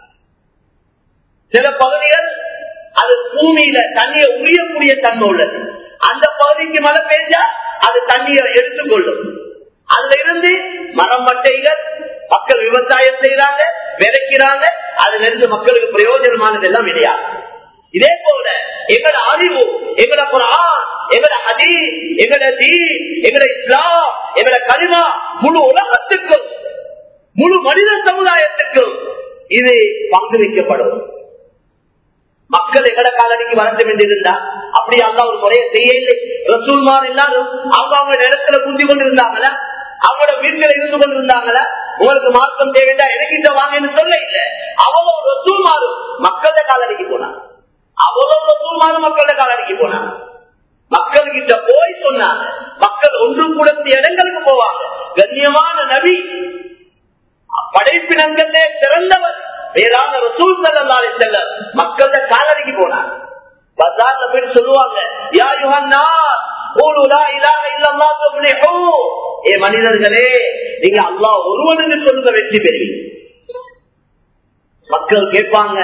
சில பகுதிகள் அது பூமியில தண்ணியை உரியக்கூடிய தன்மை உள்ளது அந்த பகுதிக்கு மழை பெய்ஞ்சா அது தண்ணியை எடுத்துக்கொள்ளும் அதுல இருந்து மரம் மட்டைகள் மக்கள் விவசாயம் செய்யறாங்க விதைக்கிறாங்க அதுல இருந்து மக்களுக்கு பிரயோஜனமானது எல்லாம் கிடையாது இதே போல எங்கட அறிவு எங்கட குரான் எங்கட ஹதி எங்கட தீ எங்கட இஸ்லாம் எங்கட கரிமா முழு உலகத்துக்கும் முழு மனித சமுதாயத்துக்கும் இது பங்கு வைக்கப்படும் மக்கள் எங்கட காலடிக்கு வரட்டும் என்று இருந்தா அப்படி அந்த ஒரு முறையை செய்யவில்லை ரசூல்மார் எல்லாரும் அவங்க அவங்க இடத்துல குந்தி கொண்டிருந்தாங்களா அவங்களோட வீட்டில் இருந்து கொண்டிருந்தாங்களா உங்களுக்கு மாற்றம் தேவையா எனக்கு இந்த வாங்கன்னு சொல்ல இல்ல அவ்வளவு ரசூல்மாரும் மக்கள காலடிக்கு போனாங்க அவ்வளவு ரசூல்மாரும் மக்கள காலடிக்கு போனாங்க மக்கள் கிட்ட போய் சொன்னாங்க மக்கள் ஒன்று கூடத்திய இடங்களுக்கு போவாங்க கண்ணியமான நபி படைப்பினங்களே சிறந்தவர் வேறான ரசூல் செல்லாலே செல்ல மக்கள காலடிக்கு போனாங்க பஜார்ல போய் சொல்லுவாங்க யா யுஹன்னா ஏ மனிதர்களே நீங்க அல்லா ஒருவனுக்கு சொல்லுங்க வெற்றி பெறுவீங்க மக்கள் கேட்பாங்க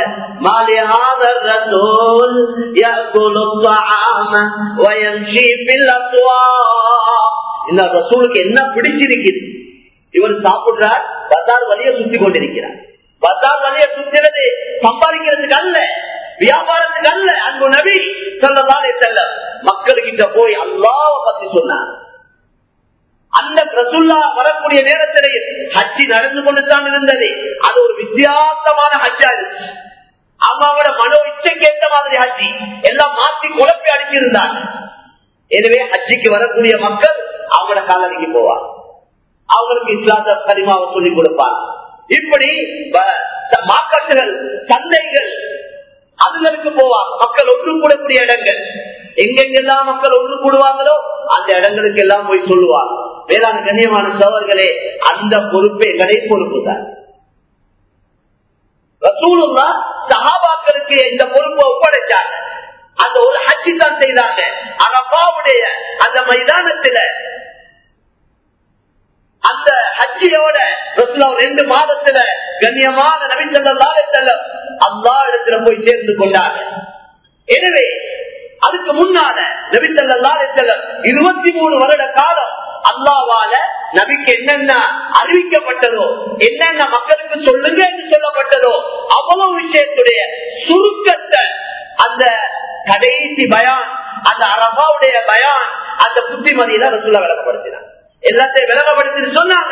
இந்த ரசூலுக்கு என்ன பிடிச்சிருக்குது இவர் சாப்பிடுறார் பஜார் வழிய சுத்தி கொண்டிருக்கிறார் பஜார் வழிய சுத்தினது சம்பாதிக்கிறதுக்கு அல்ல வியாபாரத்துக்கு அல்ல அன்பு நபி சொல்லதாலே செல்ல மக்கள்கிட்ட போய் அல்லாவ பத்தி சொன்னார் அந்த ரசுல்லா வரக்கூடிய நேரத்திலே ஹஜ்ஜி நடந்து கொண்டுதான் இருந்தது அது ஒரு வித்தியாசமான ஹஜ்ஜா இருந்துச்சு அவங்களோட மனோ இச்சைக்கேற்ற மாதிரி ஹஜ்ஜி எல்லாம் மாத்தி குழப்பி அடிச்சிருந்தாங்க எனவே ஹஜ்ஜிக்கு வரக்கூடிய மக்கள் அவங்களோட காலடிக்கு போவாங்க அவங்களுக்கு இஸ்லாத்த கரிமாவை சொல்லிக் கொடுப்பாங்க இப்படி மார்க்கெட்டுகள் சந்தைகள் அதுகளுக்கு போவாங்க மக்கள் ஒன்று கூடக்கூடிய இடங்கள் எங்கெங்கெல்லாம் மக்கள் ஒன்று கூடுவாங்களோ அந்த இடங்களுக்கு எல்லாம் போய் சொல்லுவாங்க வேளாண் கண்ணியமான சோழர்களே அந்த பொறுப்பு எங்களே பொறுப்பு தான் ரசூலுல்லா சஹாபாக்களுக்கு இந்த பொறுப்பை ஒப்படைச்சாங்க அந்த ஒரு ஹஜ்ஜி தான் செய்தாங்க அரபாவுடைய அந்த மைதானத்துல அந்த ஹஜ்ஜியோட ரெண்டு மாதத்துல கண்ணியமான நபிச்சல்லாலே செல்லம் அல்லா இடத்துல போய் சேர்ந்து கொண்டாங்க எனவே அதுக்கு முன்னால நபிச்சல்லாலே செல்லம் இருபத்தி மூணு வருட காலம் அல்லாவால நபிக்கு என்னென்ன அறிவிக்கப்பட்டதோ என்னென்ன மக்களுக்கு சொல்லுங்க என்று சொல்லப்பட்டதோ அவ்வளவு விஷயத்துடைய சுருக்கத்தை அந்த கடைசி பயான் அந்த அரபாவுடைய பயான் அந்த புத்திமதியில ரசூலா விளக்கப்படுத்தினார் எல்லாத்தையும் விளக்கப்படுத்தி சொன்னாங்க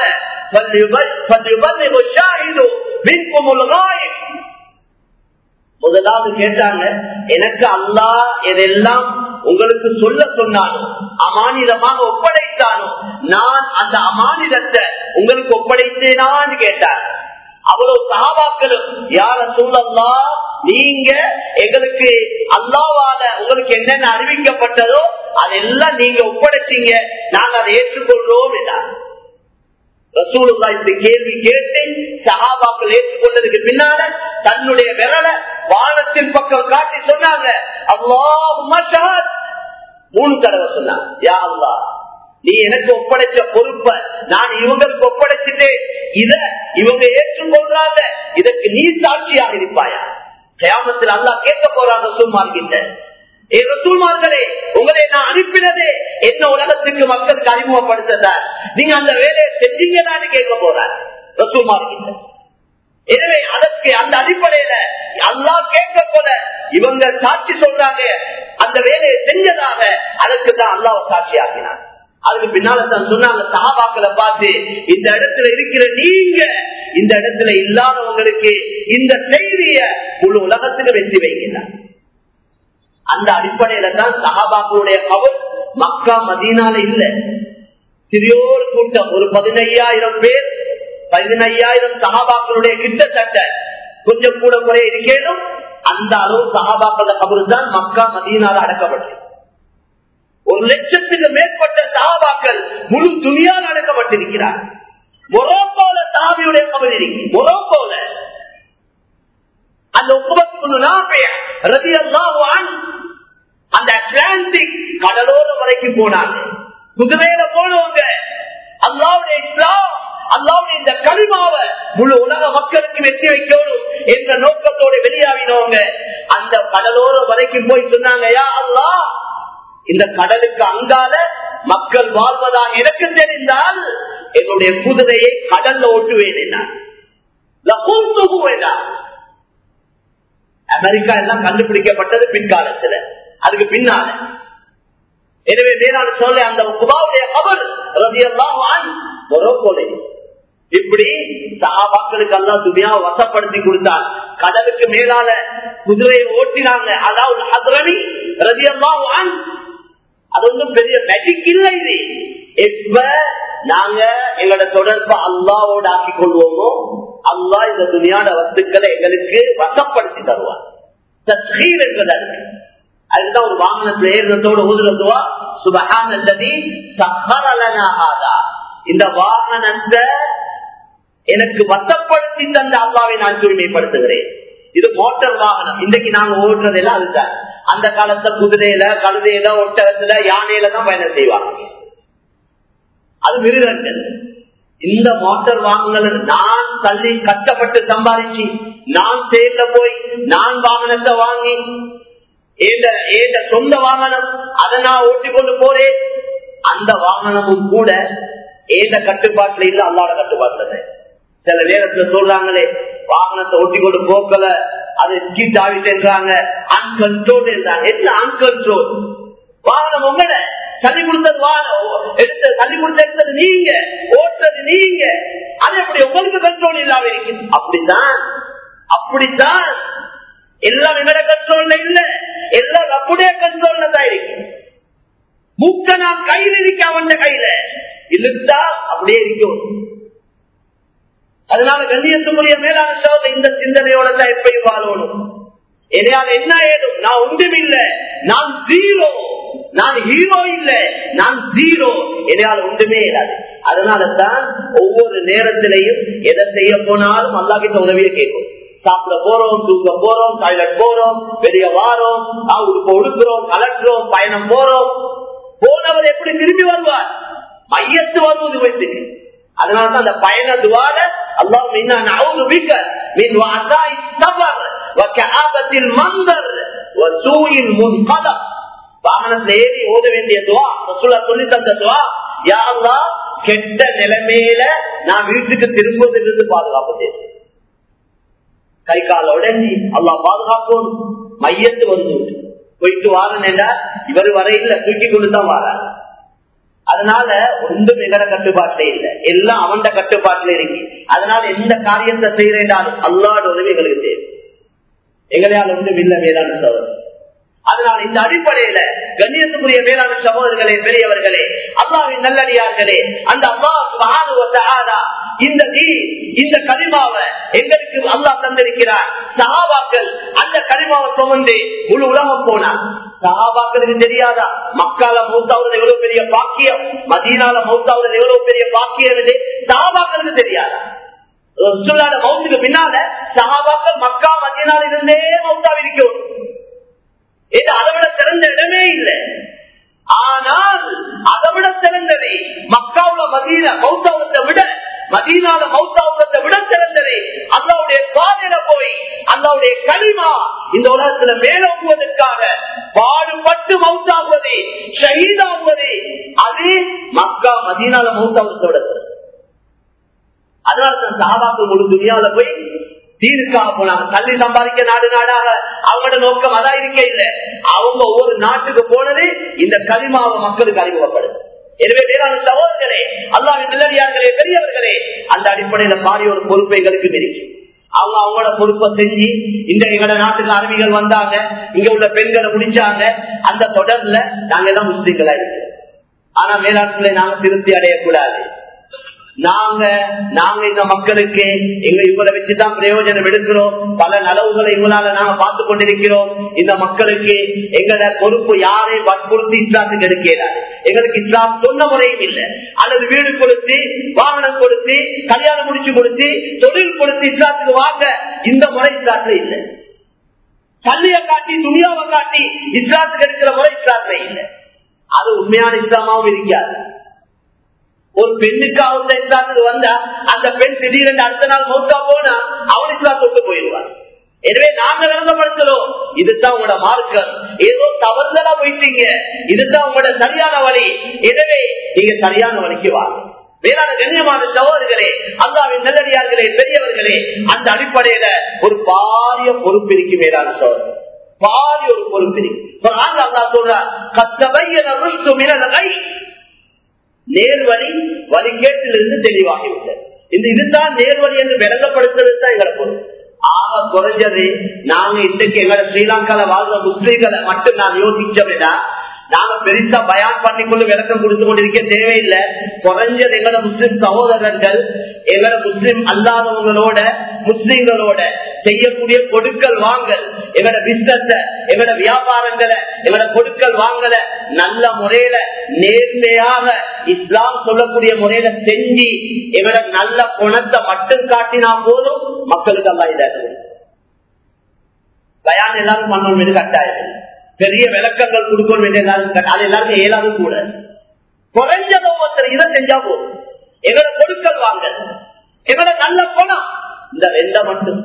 முதலாவது கேட்டாங்க எனக்கு அல்லா எதெல்லாம் உங்களுக்கு சொல்ல சொன்னாலும் அமானிதமாக ஒப்படைத்தாலும் நான் அந்த அமானிதத்தை உங்களுக்கு ஒப்படைத்தேனான்னு கேட்டார் அவ்வளவு சகாபாக்களும் யார சூழல்லா நீங்க எங்களுக்கு அல்லாவால உங்களுக்கு என்னென்ன அறிவிக்கப்பட்டதோ அதெல்லாம் நீங்க ஒப்படைச்சீங்க நாங்க அதை ஏற்றுக்கொள்றோம் என்றார் ரசூலுல்லா இந்த கேள்வி கேட்டு சஹாபாக்கள் ஏற்றுக்கொண்டதுக்கு பின்னால தன்னுடைய விரல வானத்தின் பக்கம் காட்டி சொன்னாங்க அல்லாஹ் மூணு தடவை சொன்னாங்க யா அல்லா நீ எனக்கு ஒப்படைச்ச பொறுப்ப நான் இவங்களுக்கு ஒப்படைச்சிட்டு இத இவங்க ஏற்றுக்கொள்றாங்க இதற்கு நீ சாட்சியாக இருப்பாயா கயாமத்தில் அல்லா கேட்க போறாங்க ரசூல்மார்கிட்ட ஏ ரசூல்மார்களே உங்களை நான் அனுப்பினதே என்ன உலகத்துக்கு மக்களுக்கு அறிமுகப்படுத்தார் நீங்க அந்த வேலையை செஞ்சீங்கன்னு கேட்க போறார் ரசூல்மார்கிட்ட எனவே அதற்கு அந்த அடிப்படையில அல்லா கேட்க போல இவங்க சாட்சி சொல்றாங்க அந்த வேலையை செஞ்சதாக அதற்கு தான் அல்லாஹ் சாட்சியாக்கினார் அதுக்கு பின்னால தான் சொன்னாங்க சகாபாக்களை பார்த்து இந்த இடத்துல இருக்கிற நீங்க இந்த இடத்துல இல்லாதவங்களுக்கு இந்த செய்திய முழு உலகத்துக்கு வெற்றி வைக்கிறார் அந்த அடிப்படையில தான் சகாபாக்களுடைய கவர் மக்கா மதீனால இல்ல சிறியோர் கூட்டம் ஒரு பதினையாயிரம் பேர் பதினையாயிரம் சகாபாக்களுடைய கிட்டத்தட்ட கொஞ்சம் கூட குறைய இருக்கேனும் அந்த அளவு சகாபாக்கள கபரு தான் மக்கா மதீனால அடக்கப்பட்டது ஒரு லட்சத்துக்கு மேற்பட்ட சகாபாக்கள் முழு துணியால் அடக்கப்பட்டிருக்கிறார் மொரோக்கோல சாமியுடைய கபர் இருக்கு மொரோக்கோல அந்த அந்த அட்லாண்டிக் கடலோர வரைக்கும் போனாங்க குதிரையில போனவங்க அல்லாவுடைய இஸ்லாம் அல்லாவுடைய இந்த களிமாவை முழு உலக மக்களுக்கு வெற்றி வைக்கணும் என்ற நோக்கத்தோடு வெளியாவினவங்க அந்த கடலோர வரைக்கும் போய் சொன்னாங்க யா அல்லா இந்த கடலுக்கு அங்கால மக்கள் வாழ்வதாக எனக்கு தெரிந்தால் என்னுடைய குதிரையை கடல்ல ஓட்டுவேன் என்ன அமெரிக்கா எல்லாம் கண்டுபிடிக்கப்பட்டது பின்காலத்துல அதுக்கு பின்னால எனவே மேலான சொல்ல அந்த குபாவுடைய கபர் ரதியெல்லாம் மொரோக்கோலை இப்படி சகாபாக்களுக்கு எல்லாம் துணியாவை வசப்படுத்தி கொடுத்தார் கடலுக்கு மேலால குதிரையை ஓட்டினாங்க அதாவது ஹசரவி ரதியெல்லாம் அது ஒன்றும் பெரிய மேஜிக் இல்லை இது எப்ப நாங்க எங்களோட தொடர்பு அல்லாவோட ஆக்கி கொள்வோமோ அல்லா இந்த துணியான வஸ்துக்களை எங்களுக்கு வசப்படுத்தி தருவார் தஸ்கீர் என்பதற்கு அதுதான் ஒரு வாகனத்துல ஏறுறதோடு ஊதுறதுவா சுபகான இந்த வாகனத்தை எனக்கு வசப்படுத்தி தந்த அல்லாவை நான் தூய்மைப்படுத்துகிறேன் இது மோட்டார் வாகனம் இன்றைக்கு நாங்க ஓடுறதெல்லாம் அதுதான் அந்த காலத்துல குதிரையில கழுதையில ஒட்டகத்துல யானையில தான் பயணம் செய்வாங்க அது மிருகங்கள் இந்த மோட்டார் வாகனங்கள் நான் தள்ளி கஷ்டப்பட்டு சம்பாதிச்சு நான் சேர்ல போய் நான் வாகனத்தை வாங்கி ஏந்த சொந்த வாகனம் அதை நான் ஓட்டி கொண்டு போறேன் அந்த வாகனமும் கூட ஏந்த கட்டுப்பாட்டுல இல்ல அல்லாட கட்டுப்பாட்டுல சில நேரத்துல சொல்றாங்களே வாகனத்தை ஒட்டி கொண்டு போக்கல அது ஸ்கீட் ஆகிட்டேன்றாங்க அன்கன்ட்ரோல் என்றாங்க என்ன அன்கன்ட்ரோல் வாகனம் உங்கள தள்ளி கொடுத்தது எடுத்து தள்ளி கொடுத்தது நீங்க ஓட்டுறது நீங்க அது எப்படி உங்களுக்கு கண்ட்ரோல் இல்லாம இருக்கு அப்படித்தான் அப்படித்தான் எல்லாம் எங்கட கண்ட்ரோல்ல இல்ல எல்லாம் நம்முடைய கண்ட்ரோல்ல தான் இருக்கு மூக்க நான் கையில் இருக்க அவன் கையில இழுத்தா அப்படியே இருக்கும் அதனால கண்ணியத்துக்குரிய மேலான சோதனை இந்த சிந்தனையோட தான் எப்பயும் வாழணும் எதையால் என்ன ஏதும் நான் ஒன்றுமில்லை நான் ஜீரோ நான் ஹீரோ இல்ல நான் ஜீரோ எதையால் ஒன்றுமே இல்லாது அதனால தான் ஒவ்வொரு நேரத்திலையும் எதை செய்ய போனாலும் அல்லா கிட்ட உதவியை கேட்கும் சாப்பிட போறோம் தூங்க போறோம் டாய்லெட் போறோம் வெளியே வாரோம் உடுப்ப உடுக்கிறோம் கலட்டுறோம் பயணம் போறோம் போனவர் எப்படி திரும்பி வருவார் மையத்து வருவது வயசுக்கு அதனாலதான் அந்த பயண துவார அல்லாஹ் நவுது பிக்க மின் வாசாய் சபர் வகஆபத்தில் மந்தர் வசூயின் முன்கதம் வாகனத்துல ஏறி ஓத வேண்டிய துவா ரசூலா சொல்லி தந்த துவா யா அல்லாஹ் கெட்ட நிலைமையில நான் வீட்டுக்கு திரும்புவதிலிருந்து பாதுகாப்பு கை கால உடஞ்சி அல்லா பாதுகாப்போம் மையத்து வந்து போயிட்டு வாரன் இவர் வரையில தூக்கி கொண்டுதான் வாரார் அதனால ஒன்றும் எங்கட கட்டுப்பாட்டுல இல்ல எல்லாம் அவன் கட்டுப்பாட்டுல இருக்கு அதனால எந்த காரியத்தை செய்யறேன்டாலும் அல்லாட உதவி எங்களுக்கு தேவை எங்களையால் ஒன்றும் இல்ல மேலான சோதனை அதனால் இந்த அடிப்படையில கண்ணியத்துக்குரிய மேலான சகோதரர்களே பெரியவர்களே அல்லாவின் நல்லடியார்களே அந்த அம்மா இந்த நீ இந்த கரிமாவை எங்களுக்கு அல்லா தந்திருக்கிறார் சகாபாக்கள் அந்த கரிமாவை சுமந்து முழு உலகம் போனார் சகாபாக்களுக்கு தெரியாதா மக்கால மௌத்தாவது எவ்வளவு பெரிய பாக்கியம் மதீனால மௌத்தாவது எவ்வளவு பெரிய பாக்கியம் இது சகாபாக்களுக்கு தெரியாதா மௌத்துக்கு பின்னால சகாபாக்கள் மக்கா மதீனால இருந்தே மௌத்தாவி இருக்கணும் இது அதை விட சிறந்த இடமே இல்லை ஆனால் அதை விட சிறந்தது மக்காவுல மதீன மௌத்தாவத்தை விட மதீனால மௌத்தாவத்தை விட சிறந்தது அல்லாவுடைய பாதையில போய் அல்லாவுடைய களிமா இந்த உலகத்துல மேலோங்குவதற்காக பாடுபட்டு மௌத்தாகுவது ஷஹீதாகுவது அது மக்கா மதீனால மௌத்தாவத்தை விட சிறந்தது அதனால தான் சாபாக்கள் முழு துணியால போய் தீனுக்காக போனாங்க தள்ளி சம்பாதிக்க நாடு நாடாக அவங்களோட நோக்கம் அதான் இருக்க இல்லை அவங்க ஒவ்வொரு நாட்டுக்கு போனது இந்த களிமாவை மக்களுக்கு அறிமுகப்படுது எனவே வேளாண் சகோதரர்களே அல்லாவின் நிலவியார்களே பெரியவர்களே அந்த அடிப்படையில பாரிய ஒரு பொறுப்பை எங்களுக்கு இருக்கு அவங்க அவங்களோட பொறுப்பை செஞ்சு இந்த எங்களோட நாட்டுக்கு அருவிகள் வந்தாங்க இங்க உள்ள பெண்களை முடிச்சாங்க அந்த தொடர்ல நாங்க எல்லாம் முஸ்லீம்களா இருக்கு ஆனா மேலாண்மை நாங்க திருப்தி அடையக்கூடாது நாங்க நாங்க இந்த மக்களுக்கு எங்க இவங்களை வச்சுதான் பிரயோஜனம் எடுக்கிறோம் பல நலவுகளை இவங்களால நாங்க பார்த்து கொண்டிருக்கிறோம் இந்த மக்களுக்கு எங்களோட பொறுப்பு யாரையும் வற்புறுத்தி இஸ்லாத்துக்கு எடுக்கிறாரு எங்களுக்கு இஸ்லாம் சொன்ன முறையும் இல்லை அல்லது வீடு கொடுத்து வாகனம் கொடுத்து கல்யாணம் முடிச்சு கொடுத்து தொழில் கொடுத்து இஸ்லாத்துக்கு வாங்க இந்த முறை இஸ்லாத்துல இல்லை கல்வியை காட்டி துணியாவை காட்டி இஸ்லாத்துக்கு எடுக்கிற முறை இஸ்லாத்துல இல்லை அது உண்மையான இஸ்லாமாவும் இருக்காது ஒரு பெண்ணுக்கு அவங்க இஸ்லாத்துக்கு வந்தா அந்த பெண் திடீரென்று அடுத்த நாள் மௌத்தா போனா அவன் இஸ்லாம் தொட்டு போயிடுவான் எனவே நாங்க விளங்கப்படுத்துறோம் இதுதான் உங்களோட மார்க்கம் ஏதோ தவறுதலா போயிட்டீங்க இதுதான் உங்களோட சரியான வழி எனவே நீங்க சரியான வழிக்கு வாங்க வேளாண் கண்ணியமான சகோதரர்களே அல்லாவின் நல்லடியார்களே பெரியவர்களே அந்த அடிப்படையில ஒரு பாரிய பொறுப்பு இருக்கு மேலான சோதரர் பாரிய ஒரு பொறுப்பு இருக்கு அல்லா சொல்றார் கத்தபையன ருஷ்டு மினலை நேர்வழி வழிகேட்டிலிருந்து தெளிவாகிவிட்டது இந்த இதுதான் நேர்வழி என்று விளங்கப்படுத்துறது தான் எங்களை பொருள் ஆக குறைஞ்சது நாங்க இன்றைக்கு எங்களை ஸ்ரீலங்கால வாழ்ற முஸ்லீம்களை மட்டும் நான் யோசிச்சோம்னா நாங்க பெருசா பயான் பண்ணிக்கொண்டு விளக்கம் கொடுத்து கொண்டிருக்க தேவையில்லை குறைஞ்சது எங்களோட முஸ்லிம் சகோதரர்கள் எங்களோட முஸ்லிம் அல்லாதவங்களோட முஸ்லிம்களோட செய்யக்கூடிய கொடுக்கல் வாங்கல் எங்களோட பிசினஸ் எங்களோட வியாபாரங்களை எங்களோட கொடுக்கல் வாங்கல நல்ல முறையில நேர்மையாக இஸ்லாம் சொல்லக்கூடிய முறையில செஞ்சு எங்களோட நல்ல குணத்தை மட்டும் காட்டினா போதும் மக்களுக்கு எல்லாம் இதாக பயான் எல்லாரும் பண்ணணும் கட்டாயம் பெரிய விளக்கங்கள் கொடுக்கணும் என்று எல்லாரும் அது எல்லாருக்கும் இயலாது கூட குறைஞ்சதோ ஒருத்தர் இதை செஞ்சா போதும் எங்களை கொடுக்கல் வாங்க எங்களை நல்ல பணம் இந்த ரெண்ட மட்டும்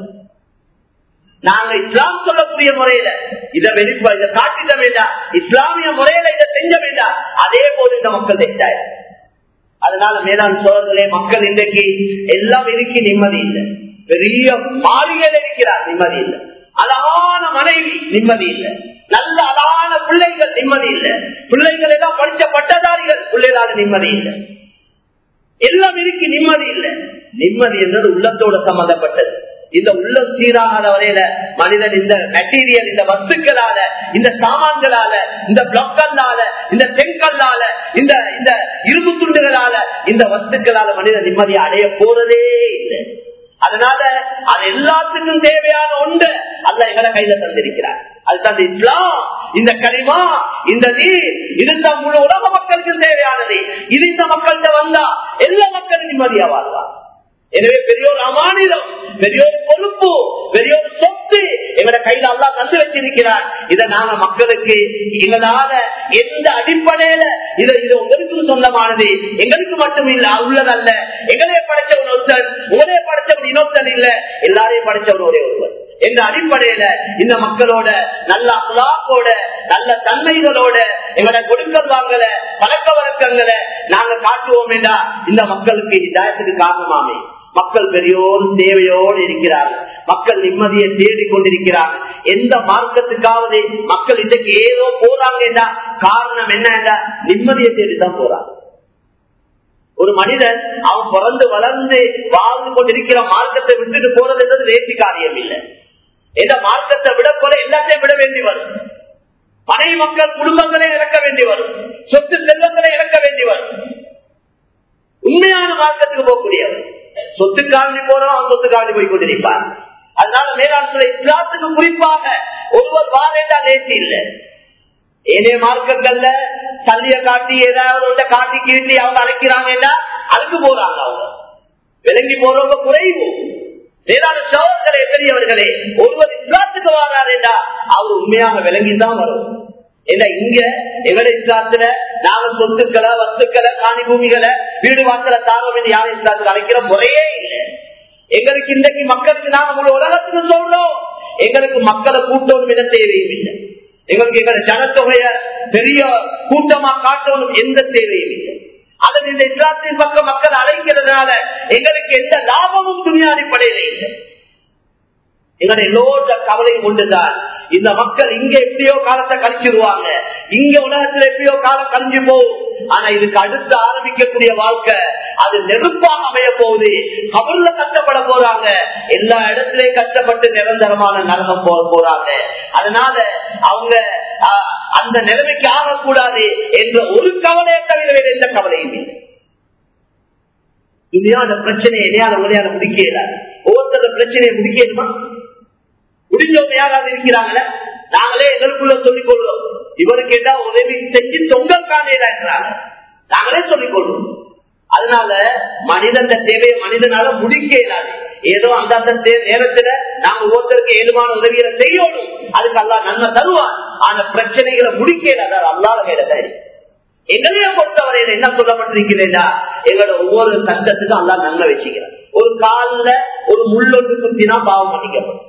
நாங்க இஸ்லாம் சொல்லக்கூடிய முறையில இதை வெளிப்ப இதை காட்டிட வேண்டாம் இஸ்லாமிய முறையில இதை செஞ்ச வேண்டாம் அதே போது இந்த மக்கள் செஞ்சாங்க அதனால மேலாண் சோழர்களே மக்கள் இன்றைக்கு எல்லாம் இருக்கு நிம்மதி இல்லை பெரிய மாளிகையில் இருக்கிறார் நிம்மதி இல்லை அழகான மனைவி நிம்மதி இல்லை நல்ல அழகான பிள்ளைகள் நிம்மதி இல்லை பிள்ளைகள் எல்லாம் படிச்ச பட்டதாரிகள் பிள்ளைகளால நிம்மதி இல்லை எல்லாம் இருக்கு நிம்மதி இல்லை நிம்மதி என்பது உள்ளத்தோட சம்பந்தப்பட்டது இந்த உள்ளம் சீராகாத வரையில மனிதன் இந்த மெட்டீரியல் இந்த வஸ்துக்களால இந்த சாமான்களால இந்த பிளக்கல்லால இந்த செங்கல்லால இந்த இந்த இரும்பு துண்டுகளால இந்த வஸ்துக்களால மனிதன் நிம்மதியை அடைய போறதே இல்லை அதனால அது எல்லாத்துக்கும் தேவையான ஒன்று அல்ல எங்களை கையில தந்திருக்கிறார் அதுதான் இந்த இஸ்லாம் இந்த கரிமா இந்த நீர் இதுதான் முழு உலக மக்களுக்கு தேவையானது இது இந்த மக்கள்கிட்ட வந்தா எல்லா மக்களும் நிம்மதியா வாழ்வார் எனவே பெரிய ஒரு அமானிதம் பெரிய ஒரு பொறுப்பு பெரிய ஒரு சொத்து எங்களோட கையில அல்லா தந்து வச்சிருக்கிறார் இதை நாங்க மக்களுக்கு எங்களால எந்த அடிப்படையில இதை இது உங்களுக்கு சொந்தமானது எங்களுக்கு மட்டும் இல்ல உள்ளதல்ல எங்களையே படைச்சவன் ஒருத்தன் உங்களையே படைச்சவன் இன்னொருத்தன் இல்ல எல்லாரையும் படைச்சவன் ஒரே ஒருவர் என்ற அடிப்படையில இந்த மக்களோட நல்ல அல்லாக்கோட நல்ல தன்மைகளோட எங்களோட கொடுக்கல் வாங்கல பழக்க வழக்கங்களை நாங்க காட்டுவோம் என்றா இந்த மக்களுக்கு இதாயத்துக்கு காரணமாமே மக்கள் பெரியோர் தேவையோடு இருக்கிறார்கள் மக்கள் நிம்மதியை தேடி கொண்டிருக்கிறார்கள் எந்த மார்க்கத்துக்காவது மக்கள் இன்றைக்கு ஏதோ போறாங்க காரணம் என்ன நிம்மதியை தேடிதான் போறாங்க ஒரு மனிதன் அவன் பிறந்து வளர்ந்து வாழ்ந்து கொண்டிருக்கிற மார்க்கத்தை விட்டுட்டு போறது என்றது வேசி காரியம் இல்லை எந்த மார்க்கத்தை விட போல எல்லாத்தையும் விட வேண்டி வரும் மனைவி மக்கள் குடும்பங்களை இறக்க வேண்டி வரும் சொத்து செல்வங்களை இறக்க வேண்டி வரும் உண்மையான மார்க்கத்துக்கு போகக்கூடியவர் சொத்து காவலி போறோம் அவன் சொத்து காவலி போய் கொண்டிருப்பார் அதனால மேலாண் சொல்ல இஸ்லாத்துக்கு குறிப்பாக ஒருவர் வாரேண்டா நேசி இல்லை ஏனே மார்க்கங்கள்ல தள்ளிய காட்டி ஏதாவது ஒன்றை காட்டி கீழ்த்தி அவங்க அழைக்கிறாங்கன்னா அதுக்கு போறாங்க அவங்க விளங்கி போறவங்க குறைவு வேளாண் சோழர்களே பெரியவர்களே ஒருவர் இஸ்லாத்துக்கு வாராருண்டா அவர் உண்மையாக விளங்கிதான் வரும் ஏன்னா இங்க எங்கட இஸ்லாத்துல நாங்க சொத்துக்களை வஸ்துக்களை காணி பூமிகளை வீடு வாசல தாரோம் என்று யாரும் இஸ்லாத்துக்கு அழைக்கிற முறையே இல்லை எங்களுக்கு இன்றைக்கு மக்களுக்கு நாங்க முழு உலகத்துக்கு சொல்றோம் எங்களுக்கு மக்களை கூட்டணும் என தேவையும் இல்லை எங்களுக்கு எங்களோட ஜனத்தொகைய பெரிய கூட்டமா காட்டணும் எந்த தேவையும் இல்லை அதன் இந்த இஸ்லாத்தின் பக்கம் மக்கள் அழைக்கிறதுனால எங்களுக்கு எந்த லாபமும் துணி அடிப்படையில் இல்லை எங்களுடைய எல்லோருடைய கவலையும் கொண்டுதான் இந்த மக்கள் இங்க எப்படியோ காலத்தை கழிச்சிருவாங்க இங்க உலகத்துல எப்படியோ காலம் கழிஞ்சு போகும் ஆனா இதுக்கு அடுத்து ஆரம்பிக்கக்கூடிய வாழ்க்கை அது நெருப்பாக அமைய போகுது கபர்ல கஷ்டப்பட போறாங்க எல்லா இடத்திலையும் கஷ்டப்பட்டு நிரந்தரமான நரகம் போக போறாங்க அதனால அவங்க ஆஹ், அந்த நிலைமைக்கு ஆகக்கூடாது என்ற ஒரு கவலையை தவிர வேற எந்த கவலையும் இல்லை துணியான பிரச்சனையை எதையால உரையாட முடிக்கல ஒவ்வொருத்தர பிரச்சனையை முடிக்கணுமா முடிஞ்சவங்க யாராவது இருக்கிறாங்களே நாங்களே எங்களுக்குள்ள சொல்லிக் கொள்வோம் இவரு கேட்டா உதவி செஞ்சு தொங்கல் காணேறாங்க நாங்களே சொல்லிக் கொள்வோம் அதனால மனிதன் தேவையை மனிதனால முடிக்க இயலாது ஏதோ அந்த நேரத்துல நாங்க ஒருத்தருக்கு ஏதுமான உதவிகளை செய்யணும் அதுக்கு அல்லா நன்மை தருவான் ஆனா பிரச்சனைகளை முடிக்க இயலாது அல்லாத கையில எங்களைய பொறுத்தவரையில என்ன சொல்லப்பட்டிருக்கிறதா எங்களோட ஒவ்வொரு கஷ்டத்துக்கும் அல்லா நன்மை வச்சுக்கிறேன் ஒரு காலில் ஒரு முள்ளொன்று குத்தினா பாவம் மன்னிக்கப்படும்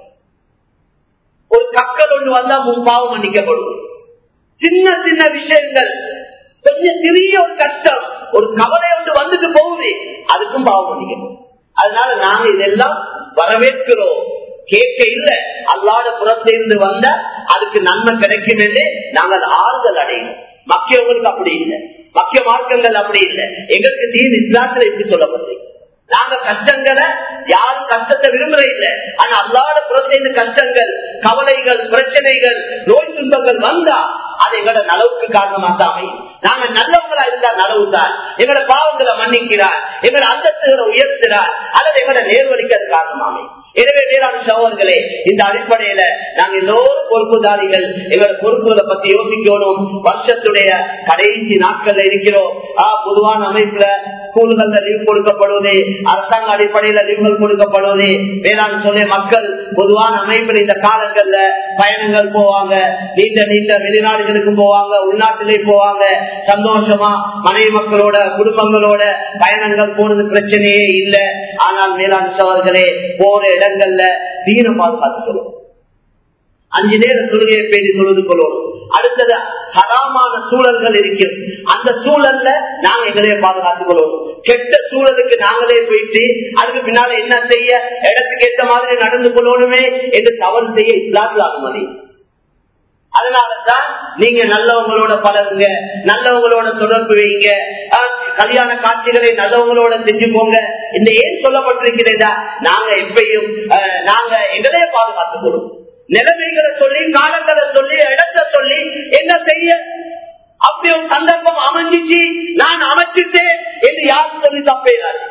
ஒரு கக்கல் ஒன்று வந்தா முன் பாவம் மன்னிக்கப்படும் சின்ன சின்ன விஷயங்கள் கொஞ்சம் சிறிய ஒரு கஷ்டம் ஒரு கவலை ஒன்று வந்துட்டு போகுது அதுக்கும் பாவம் மன்னிக்கப்படும் அதனால நாங்க இதெல்லாம் வரவேற்கிறோம் கேட்க இல்ல அல்லாத புறத்திலிருந்து வந்த அதுக்கு நன்மை கிடைக்கும் என்று நாங்கள் ஆறுதல் அடையணும் மக்கியவங்களுக்கு அப்படி இல்லை மக்கிய மார்க்கங்கள் அப்படி இல்லை எங்களுக்கு தீன் இஸ்லாத்துல எப்படி சொல்லப்பட்டு நாங்க கஷ்டங்களை யாரும் கஷ்டத்தை விரும்புற இல்லை ஆனா அல்லாத புறத்திலிருந்து கஷ்டங்கள் கவலைகள் பிரச்சனைகள் நோய் துன்பங்கள் வந்தா அது எங்களோட நலவுக்கு காரணமாக அமையும் நாங்க நல்லவங்களா இருந்தா நலவு தான் எங்களோட பாவங்களை மன்னிக்கிறார் எங்களோட அந்தஸ்துகளை உயர்த்துறார் அல்லது எங்களோட நேர்வழிக்கு அது காரணமாக எனவே வேளாண் சகோதரர்களே இந்த அடிப்படையில நாங்க எல்லோரும் பொறுப்புதாரிகள் எங்களோட பொறுப்புகளை பத்தி யோசிக்கணும் வருஷத்துடைய கடைசி நாட்கள்ல இருக்கிறோம் ஆஹ் பொதுவான அமைப்புல ஸ்கூல்கள்ல லீவ் கொடுக்கப்படுவது அரசாங்க அடிப்படையில லீவ்கள் கொடுக்கப்படுவது வேளாண் சொல்ல மக்கள் பொதுவான அமைப்பில் இந்த காலங்கள்ல பயணங்கள் போவாங்க நீண்ட நீண்ட வெளிநாடுகளுக்கு போவாங்க உள்நாட்டிலே போவாங்க சந்தோஷமா மனைவி மக்களோட குடும்பங்களோட பயணங்கள் போனது பிரச்சனையே இல்லை ஆனால் மேலாண் சவர்களே போற இடங்கள்ல தீன பாதுகாத்துக்கணும் அஞ்சு நேர தொழுகையை பேசி தொழுது கொள்ளணும் அடுத்தது ஹராமான சூழல்கள் இருக்கு அந்த சூழல்ல நாங்க எங்களையே பாதுகாத்துக் கொள்ளணும் கெட்ட சூழலுக்கு நாங்களே போயிட்டு அதுக்கு பின்னால என்ன செய்ய இடத்துக்கு ஏற்ற மாதிரி நடந்து கொள்ளணுமே என்று தவறு செய்ய இஸ்லாத்துல அனுமதி அதனாலதான் நீங்க நல்லவங்களோட பழகுங்க நல்லவங்களோட தொடர்பு வைங்க ஆஹ், கல்யாண காட்சிகளை நல்லவங்களோட செஞ்சுக்கோங்க இந்த ஏன் சொல்லப்பட்டிருக்கிறதா நாங்க எப்பயும் ஆஹ், நாங்க எங்களையே பாதுகாத்துக் கொள்ளும் நிலைமைகளை சொல்லி காலங்களை சொல்லி இடத்தை சொல்லி என்ன செய்ய அப்படி ஒரு சந்தர்ப்பம் அமைஞ்சிச்சு நான் அமைச்சிட்டேன் என்று யாரும் சொல்லி தப்பேதாரு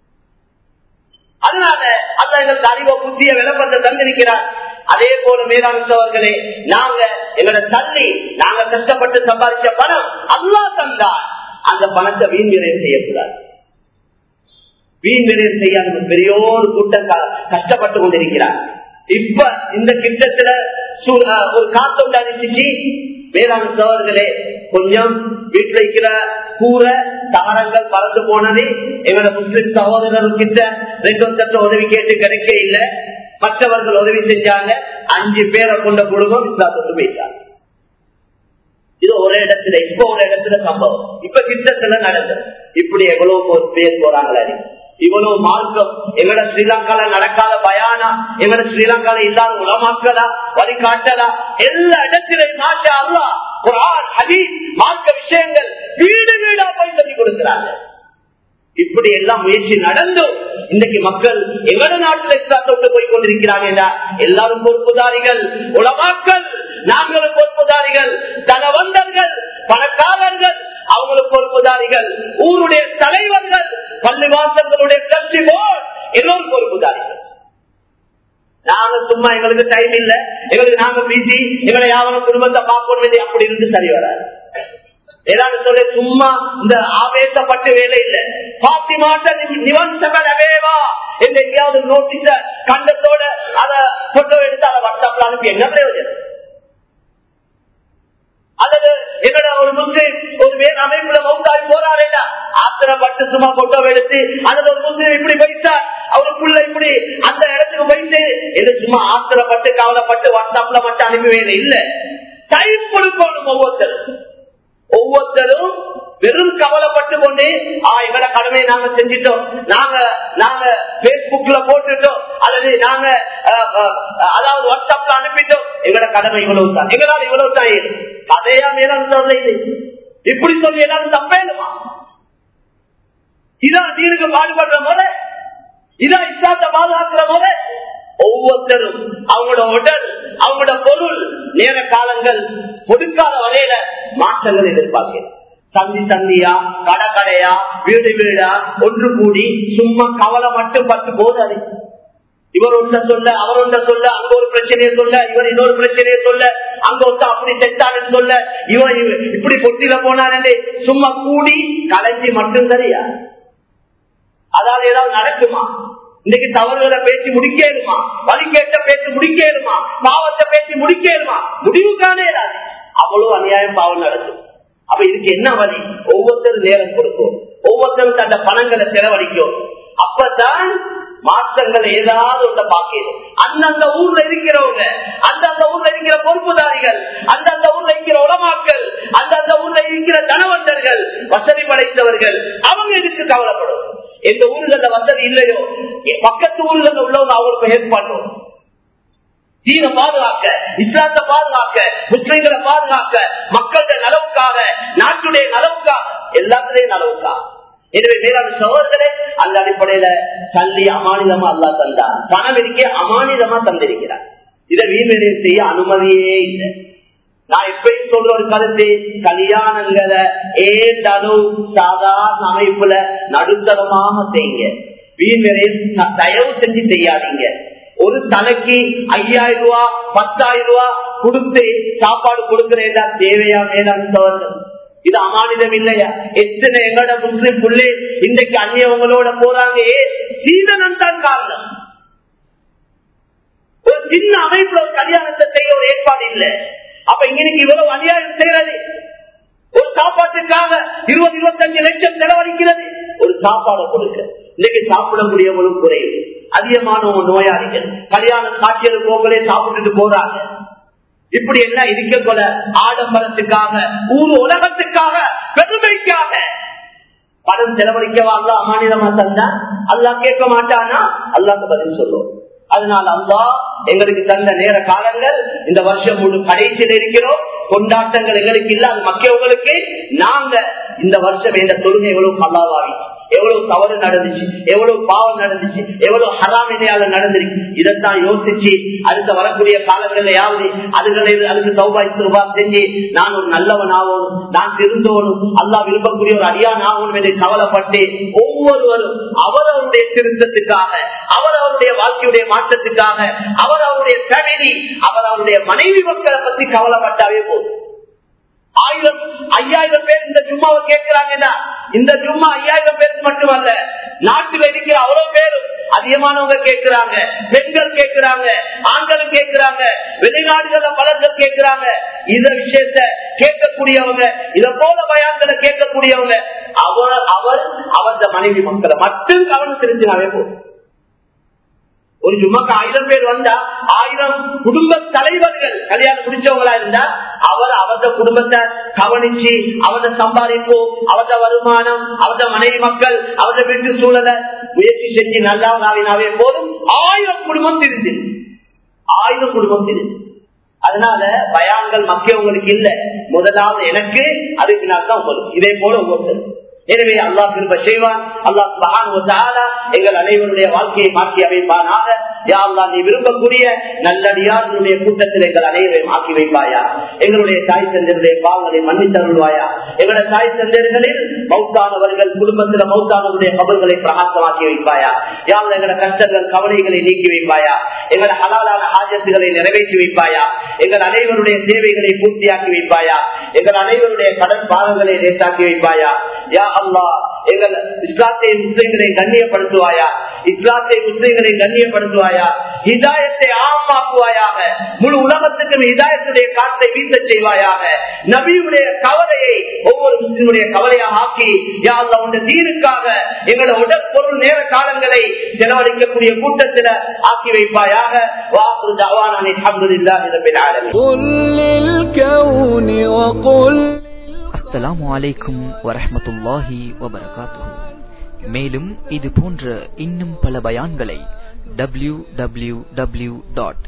அதனால அல்ல எங்களுக்கு அறிவ புத்திய விளப்பத்தை தந்திருக்கிறார் அதே போல மேலாண்சவர்களே நாங்க எங்களோட தள்ளி நாங்க கஷ்டப்பட்டு சம்பாதிச்ச பணம் அல்லா தந்தார் அந்த பணத்தை வீண் விரயம் செய்யக்கூடாது வீண் விரயம் செய்யாத பெரியோர் கூட்டம் க- கஷ்டப்பட்டு கொண்டிருக்கிறார் இப்ப இந்த கிட்டத்துல சு- அஹ் ஒரு காத்தொண்டு அடிச்சிச்சு வேளாண் சோழர்களே கொஞ்சம் வீட்டுல இருக்கிற கூரை தகரங்கள் பறந்து போனது எங்களோட முஸ்லிம் சகோதரர்கள் கிட்ட ரெண்டு தட்ட உதவி கேட்டு கிடைக்க இல்ல மற்றவர்கள் உதவி செஞ்சாங்க அஞ்சு பேரை கொண்ட குடும்பம் இஸ்லாத்துக்கு போயிட்டாங்க இது ஒரு இடத்துல இப்ப ஒரு இடத்துல சம்பவம் இப்ப கிட்டத்துல நடந்தது இப்படி எவ்வளவு போ- பேர் போறாங்களே இவ்வளவு மார்க்கம் எங்கட ஸ்ரீலங்கால நடக்காத பயானா எங்கட ஸ்ரீலங்கால இல்லாத உலமாக்கலா வழிகாட்டலா எல்லா இடத்திலையும் மாஷா அல்லா குரான் ஹதீஸ் மார்க்க விஷயங்கள் வீடு வீடா போய் சொல்லிக் கொடுக்கிறாங்க இப்படி எல்லாம் முயற்சி நடந்தும் இன்னைக்கு மக்கள் எங்கட நாட்டுல இஸ்லாத்தோட்டு போய் கொண்டிருக்கிறாங்க எல்லாரும் பொறுப்புதாரிகள் உலமாக்கள் நாங்களும் பொறுப்புதாரிகள் தனவந்தர்கள் பணக்காரர்கள் அவங்களும் பொறுப்புதாரிகள் ஊருடைய தலைவர்கள் பள்ளிவாசங்களுடைய கட்சி போல் எல்லோரும் பொறுப்புதாரிகள் நாங்க சும்மா எங்களுக்கு டைம் இல்ல எங்களுக்கு நாங்க பிசி எங்களை யாவன குடும்பத்தை பார்க்கணும் அப்படி இருந்து சரி வராது ஏதாவது சொல்ல சும்மா இந்த ஆவேசப்பட்டு வேலை இல்ல பாத்திமாட்ட நிவந்தகவேவா என்று எங்கேயாவது நோட்டீஸ கண்டத்தோட அத போட்டோ எடுத்து அதை வாட்ஸ்அப்ல அனுப்பி என்ன பிரயோஜனம் அல்லது எங்கட ஒரு முஸ்லீம் ஒரு வேறு அமைப்புல மௌத்தாய் போறாரேடா ஆத்திரப்பட்டு சும்மா போட்டோ எடுத்து அல்லது ஒரு முஸ்லீம் இப்படி போயிட்டார் அவருக்குள்ள இப்படி அந்த இடத்துக்கு போயிட்டு இது சும்மா ஆத்திரப்பட்டு கவலைப்பட்டு வாட்ஸ்அப்ல மட்டும் அனுப்பி வேலை இல்ல டைம் கொடுக்கணும் ஒவ்வொருத்தரும் ஒவ்வொருத்தரும் வெறும் கவலைப்பட்டு கொண்டு ஆ எங்கட கடமையை நாங்க செஞ்சிட்டோம் நாங்க நாங்க பேஸ்புக்ல போட்டுட்டோம் அல்லது நாங்க அஹ், அஹ், அதாவது வாட்ஸ்அப்ல அனுப்பிட்டோம் எங்களோட கடமை இவ்வளவு தான் எங்களால் இவ்வளவு தான் ஏது. கதையா மேலும் சொல்ல இது இப்படி சொல்லி எல்லாரும் தப்பேனுமா இதான் தீனுக்கு பாடுபடுற முறை இதான் இஸ்லாத்தை பாதுகாக்கிற முறை ஒவ்வொருத்தரும் அவங்களோட உடல் அவங்களோட பொருள் நேர காலங்கள் கொடுக்காத வரையில மாற்றங்கள் எதிர்பார்க்கிறேன் தந்தி தந்தியா கடை கடையா வீடு வீடா ஒன்று கூடி சும்மா கவலை மட்டும் பத்து போதாது இவர் ஒன்ற சொல்ல அவர் ஒன்ற சொல்ல அங்க ஒரு பிரச்சனையை சொல்ல இவர் இன்னொரு பிரச்சனையை சொல்ல அங்க ஒருத்த அப்படி செத்தாருன்னு சொல்ல இவன் இவ- இப்படி பொட்டில போனாரு சும்மா கூடி கலைஞ்சி மட்டும் சரியா அதாவது ஏதாவது நடக்குமா இன்னைக்கு தவறுகளை பேசி முடிக்கலுமா வழி கேட்ட பேசி முடிக்கலுமா பாவத்தை பேசி முடிக்கலுமா முடிவு காணேடாது அவ்வளவு அநியாயம் பாவம் நடக்கும் அப்ப இதுக்கு என்ன வழி ஒவ்வொருத்தரும் நேரம் கொடுக்கும் ஒவ்வொருத்தரும் தந்த பணங்களை செலவழிக்கும் அப்பதான் மாற்றங்கள் ஏதாவது ஒன்றை பார்க்கணும் அந்தந்த ஊர்ல இருக்கிறவங்க அந்தந்த ஊர்ல இருக்கிற பொறுப்புதாரிகள் அந்தந்த ஊர்ல இருக்கிற உலமாக்கள் அந்தந்த ஊர்ல இருக்கிற தனவந்தர்கள் வசதி படைத்தவர்கள் அவங்க இதுக்கு கவலைப்படும் எந்த ஊர்ல அந்த வசதி இல்லையோ பக்கத்து ஊர்ல உள்ளவங்க அவங்களுக்கு ஹெல்ப் பண்ணும் தீன பாதுகாக்க இஸ்லாத்தை பாதுகாக்க முஸ்லிம்களை பாதுகாக்க மக்களுடைய நலவுக்காக நாட்டுடைய நலவுக்காக எல்லாத்துலயும் நலவுக்காக எனவே மேலான சகோதரர்களே அந்த அடிப்படையில கல்வி அமானிதமா அல்லா தந்தார் பணம் இருக்கே அமானிதமா தந்திருக்கிறார் இதை வீண்வெளியில் செய்ய அனுமதியே இல்லை நான் எப்பயும் சொல்ற ஒரு கருத்து கல்யாணங்களை ஏதளவு சாதாரண அமைப்புல நடுத்தரமாக செய்யுங்க வீண்வெளியில் தயவு செஞ்சு செய்யாதீங்க ஒரு தலைக்கு ஐயாயிரம் ரூபா பத்தாயிரம் ரூபா கொடுத்து சாப்பாடு கொடுக்கிறேன் தேவையா மேலாண்மைத்தவர்கள் இது அமானிதம் இல்லையா எத்தனை எங்களோட முஸ்லிம் புள்ளே இன்றைக்கு அந்நியவங்களோட போறாங்க ஏன் சீதனம் தான் காரணம் ஒரு சின்ன அமைப்புல ஒரு கல்யாணத்தை செய்ய ஒரு ஏற்பாடு இல்லை அப்ப இன்னைக்கு இவ்வளவு அநியாயம் செய்யறது ஒரு சாப்பாட்டுக்காக இருபது இருபத்தஞ்சு லட்சம் செலவழிக்கிறது ஒரு சாப்பாடை கொடுக்க இன்னைக்கு சாப்பிடக்கூடியவங்களும் குறையுது அதிகமான நோயாளிகள் கல்யாண காட்சியல் போங்களே சாப்பிட்டுட்டு போறாங்க இப்படி எல்லாம் இருக்க கொள்ள ஆடம்பரத்துக்காக ஊர் உலகத்துக்காக பெருமைக்காக பணம் செலவழிக்கவா அல்லா அமானிதமா தந்தா அல்லா கேட்க மாட்டானா அல்லாக்கு பதில் சொல்லுவோம் அதனால அல்லா எங்களுக்கு தந்த நேர காலங்கள் இந்த வருஷம் முழு கடைசியில் இருக்கிறோம் கொண்டாட்டங்கள் எங்களுக்கு இல்ல அது மக்களுக்கு நாங்க இந்த வருஷம் எந்த தொழுகை எவ்வளவு அல்லாவாவி எவ்வளவு தவறு நடந்துச்சு எவ்வளவு பாவம் நடந்துச்சு எவ்வளவு ஹராமினையால நடந்துருக்கு இதைத்தான் யோசிச்சு அடுத்த வரக்கூடிய காலங்கள்ல யாவது அதுகளை அதுக்கு சௌபாய் ரூபா செஞ்சு நான் ஒரு நல்லவன் ஆகணும் நான் திருந்தோனும் அல்லா விரும்பக்கூடிய ஒரு அடியான் ஆகணும் என்று கவலைப்பட்டு ஒவ்வொருவரும் அவரவருடைய திருத்தத்துக்காக அவரவருடைய வாழ்க்கையுடைய மாற்றத்துக்காக அவரவருடைய ஃபேமிலி அவரவருடைய மனைவி மக்களை பத்தி கவலைப்பட்டாவே போதும் ஆயிரம் ஐயாயிரம் பேர் இந்த ஜும்மாவை கேட்கிறாங்கன்னா இந்த ஜும்மா ஐயாயிரம் பேருக்கு மட்டுமல்ல நாட்டில் இருக்கிற அவ்வளவு பேரும் அதிகமானவங்க கேட்கிறாங்க பெண்கள் கேட்கிறாங்க ஆண்களும் கேட்கிறாங்க வெளிநாடுகள்ல பலர்கள் கேட்கிறாங்க இந்த விஷயத்த கேட்கக்கூடியவங்க இத போல பயான்களை கேட்கக்கூடியவங்க அவர் அவர் அவரது மனைவி மக்களை மட்டும் கவனம் தெரிஞ்சுனாவே போதும் ஒரு ஜும்மாக்கு ஆயிரம் பேர் வந்தா ஆயிரம் குடும்ப தலைவர்கள் கல்யாணம் முடிச்சவங்களா இருந்தா அவர் அவரது குடும்பத்தை கவனிச்சு அவரது சம்பாதிப்பு அவரது வருமானம் அவரது மனைவி மக்கள் அவரது வீட்டு சூழலை முயற்சி செஞ்சு நல்லாவே போதும் ஆயிரம் குடும்பம் திரிஞ்சு ஆயிரம் குடும்பம் திரிஞ்சு அதனால பயான்கள் மக்கியவங்களுக்கு இல்ல முதலாவது எனக்கு அதுக்கு நான் தான் உங்களுக்கு இதே போல ஒவ்வொருத்தரும் எனவே அல்லா திரும்ப செய்வான் அல்லாஹ் எங்கள் அனைவருடைய வாழ்க்கையை மாற்றி அமைப்பானாக யா அல்லா நீ விரும்பக்கூடிய நல்லடியார்களுடைய கூட்டத்தில் எங்கள் அனைவரையும் ஆக்கி வைப்பாயா எங்களுடைய தாய் தந்தருடைய பாவங்களை மன்னித்தருள்வாயா எங்களுடைய தாய் தந்தர்களில் மௌத்தானவர்கள் குடும்பத்தில் மௌத்தானவருடைய கபல்களை பிரகாசமாக்கி வைப்பாயா யாழ் எங்களோட கஷ்டங்கள் கவலைகளை நீக்கி வைப்பாயா எங்களோட ஹலாலான ஆஜத்துகளை நிறைவேற்றி வைப்பாயா எங்கள் அனைவருடைய தேவைகளை பூர்த்தியாக்கி வைப்பாயா எங்கள் அனைவருடைய கடன் பாவங்களை நேற்றாக்கி வைப்பாயா யா அல்லா எங்கள் இஸ்லாத்தை முஸ்லிம்களை கண்ணியப்படுத்துவாயா இஸ்லாத்தை முஸ்லிம்களை கண்ணியப்படுத்துவாயா ஹிதாயத்தை ஆமாக்குவாயாக முழு உலகத்துக்கும் ஹிதாயத்துடைய காற்றை வீச செய்வாயாக நபியுடைய கவலையை ஒவ்வொரு முஸ்லிமுடைய கவலையாக ஆக்கி யா அல்லா உடைய தீனுக்காக எங்களோட உடல் பொருள் நேர காலங்களை செலவழிக்கக்கூடிய கூட்டத்தில் ஆக்கி வைப்பாயாக வாக்கு ஜவானானி அல்ஹம்துலில்லாஹி ரப்பில் ஆலமீன் قل للكون وقل அஸ்ஸலாமு அலைக்கும் வரஹ்மத்துல்லாஹி வபரகாத்துஹு மேலும் இது போன்ற இன்னும் பல பயான்களை W W W dot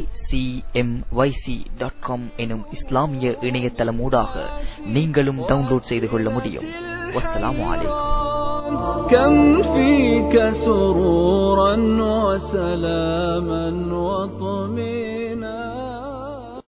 dot com எனும் இஸ்லாமிய இணையதளமூடாக நீங்களும் டவுன்லோட் செய்து கொள்ள முடியும் வஸ்ஸலாமு அலைக்கும் كم فيك سرورا وسلاما وطمئنا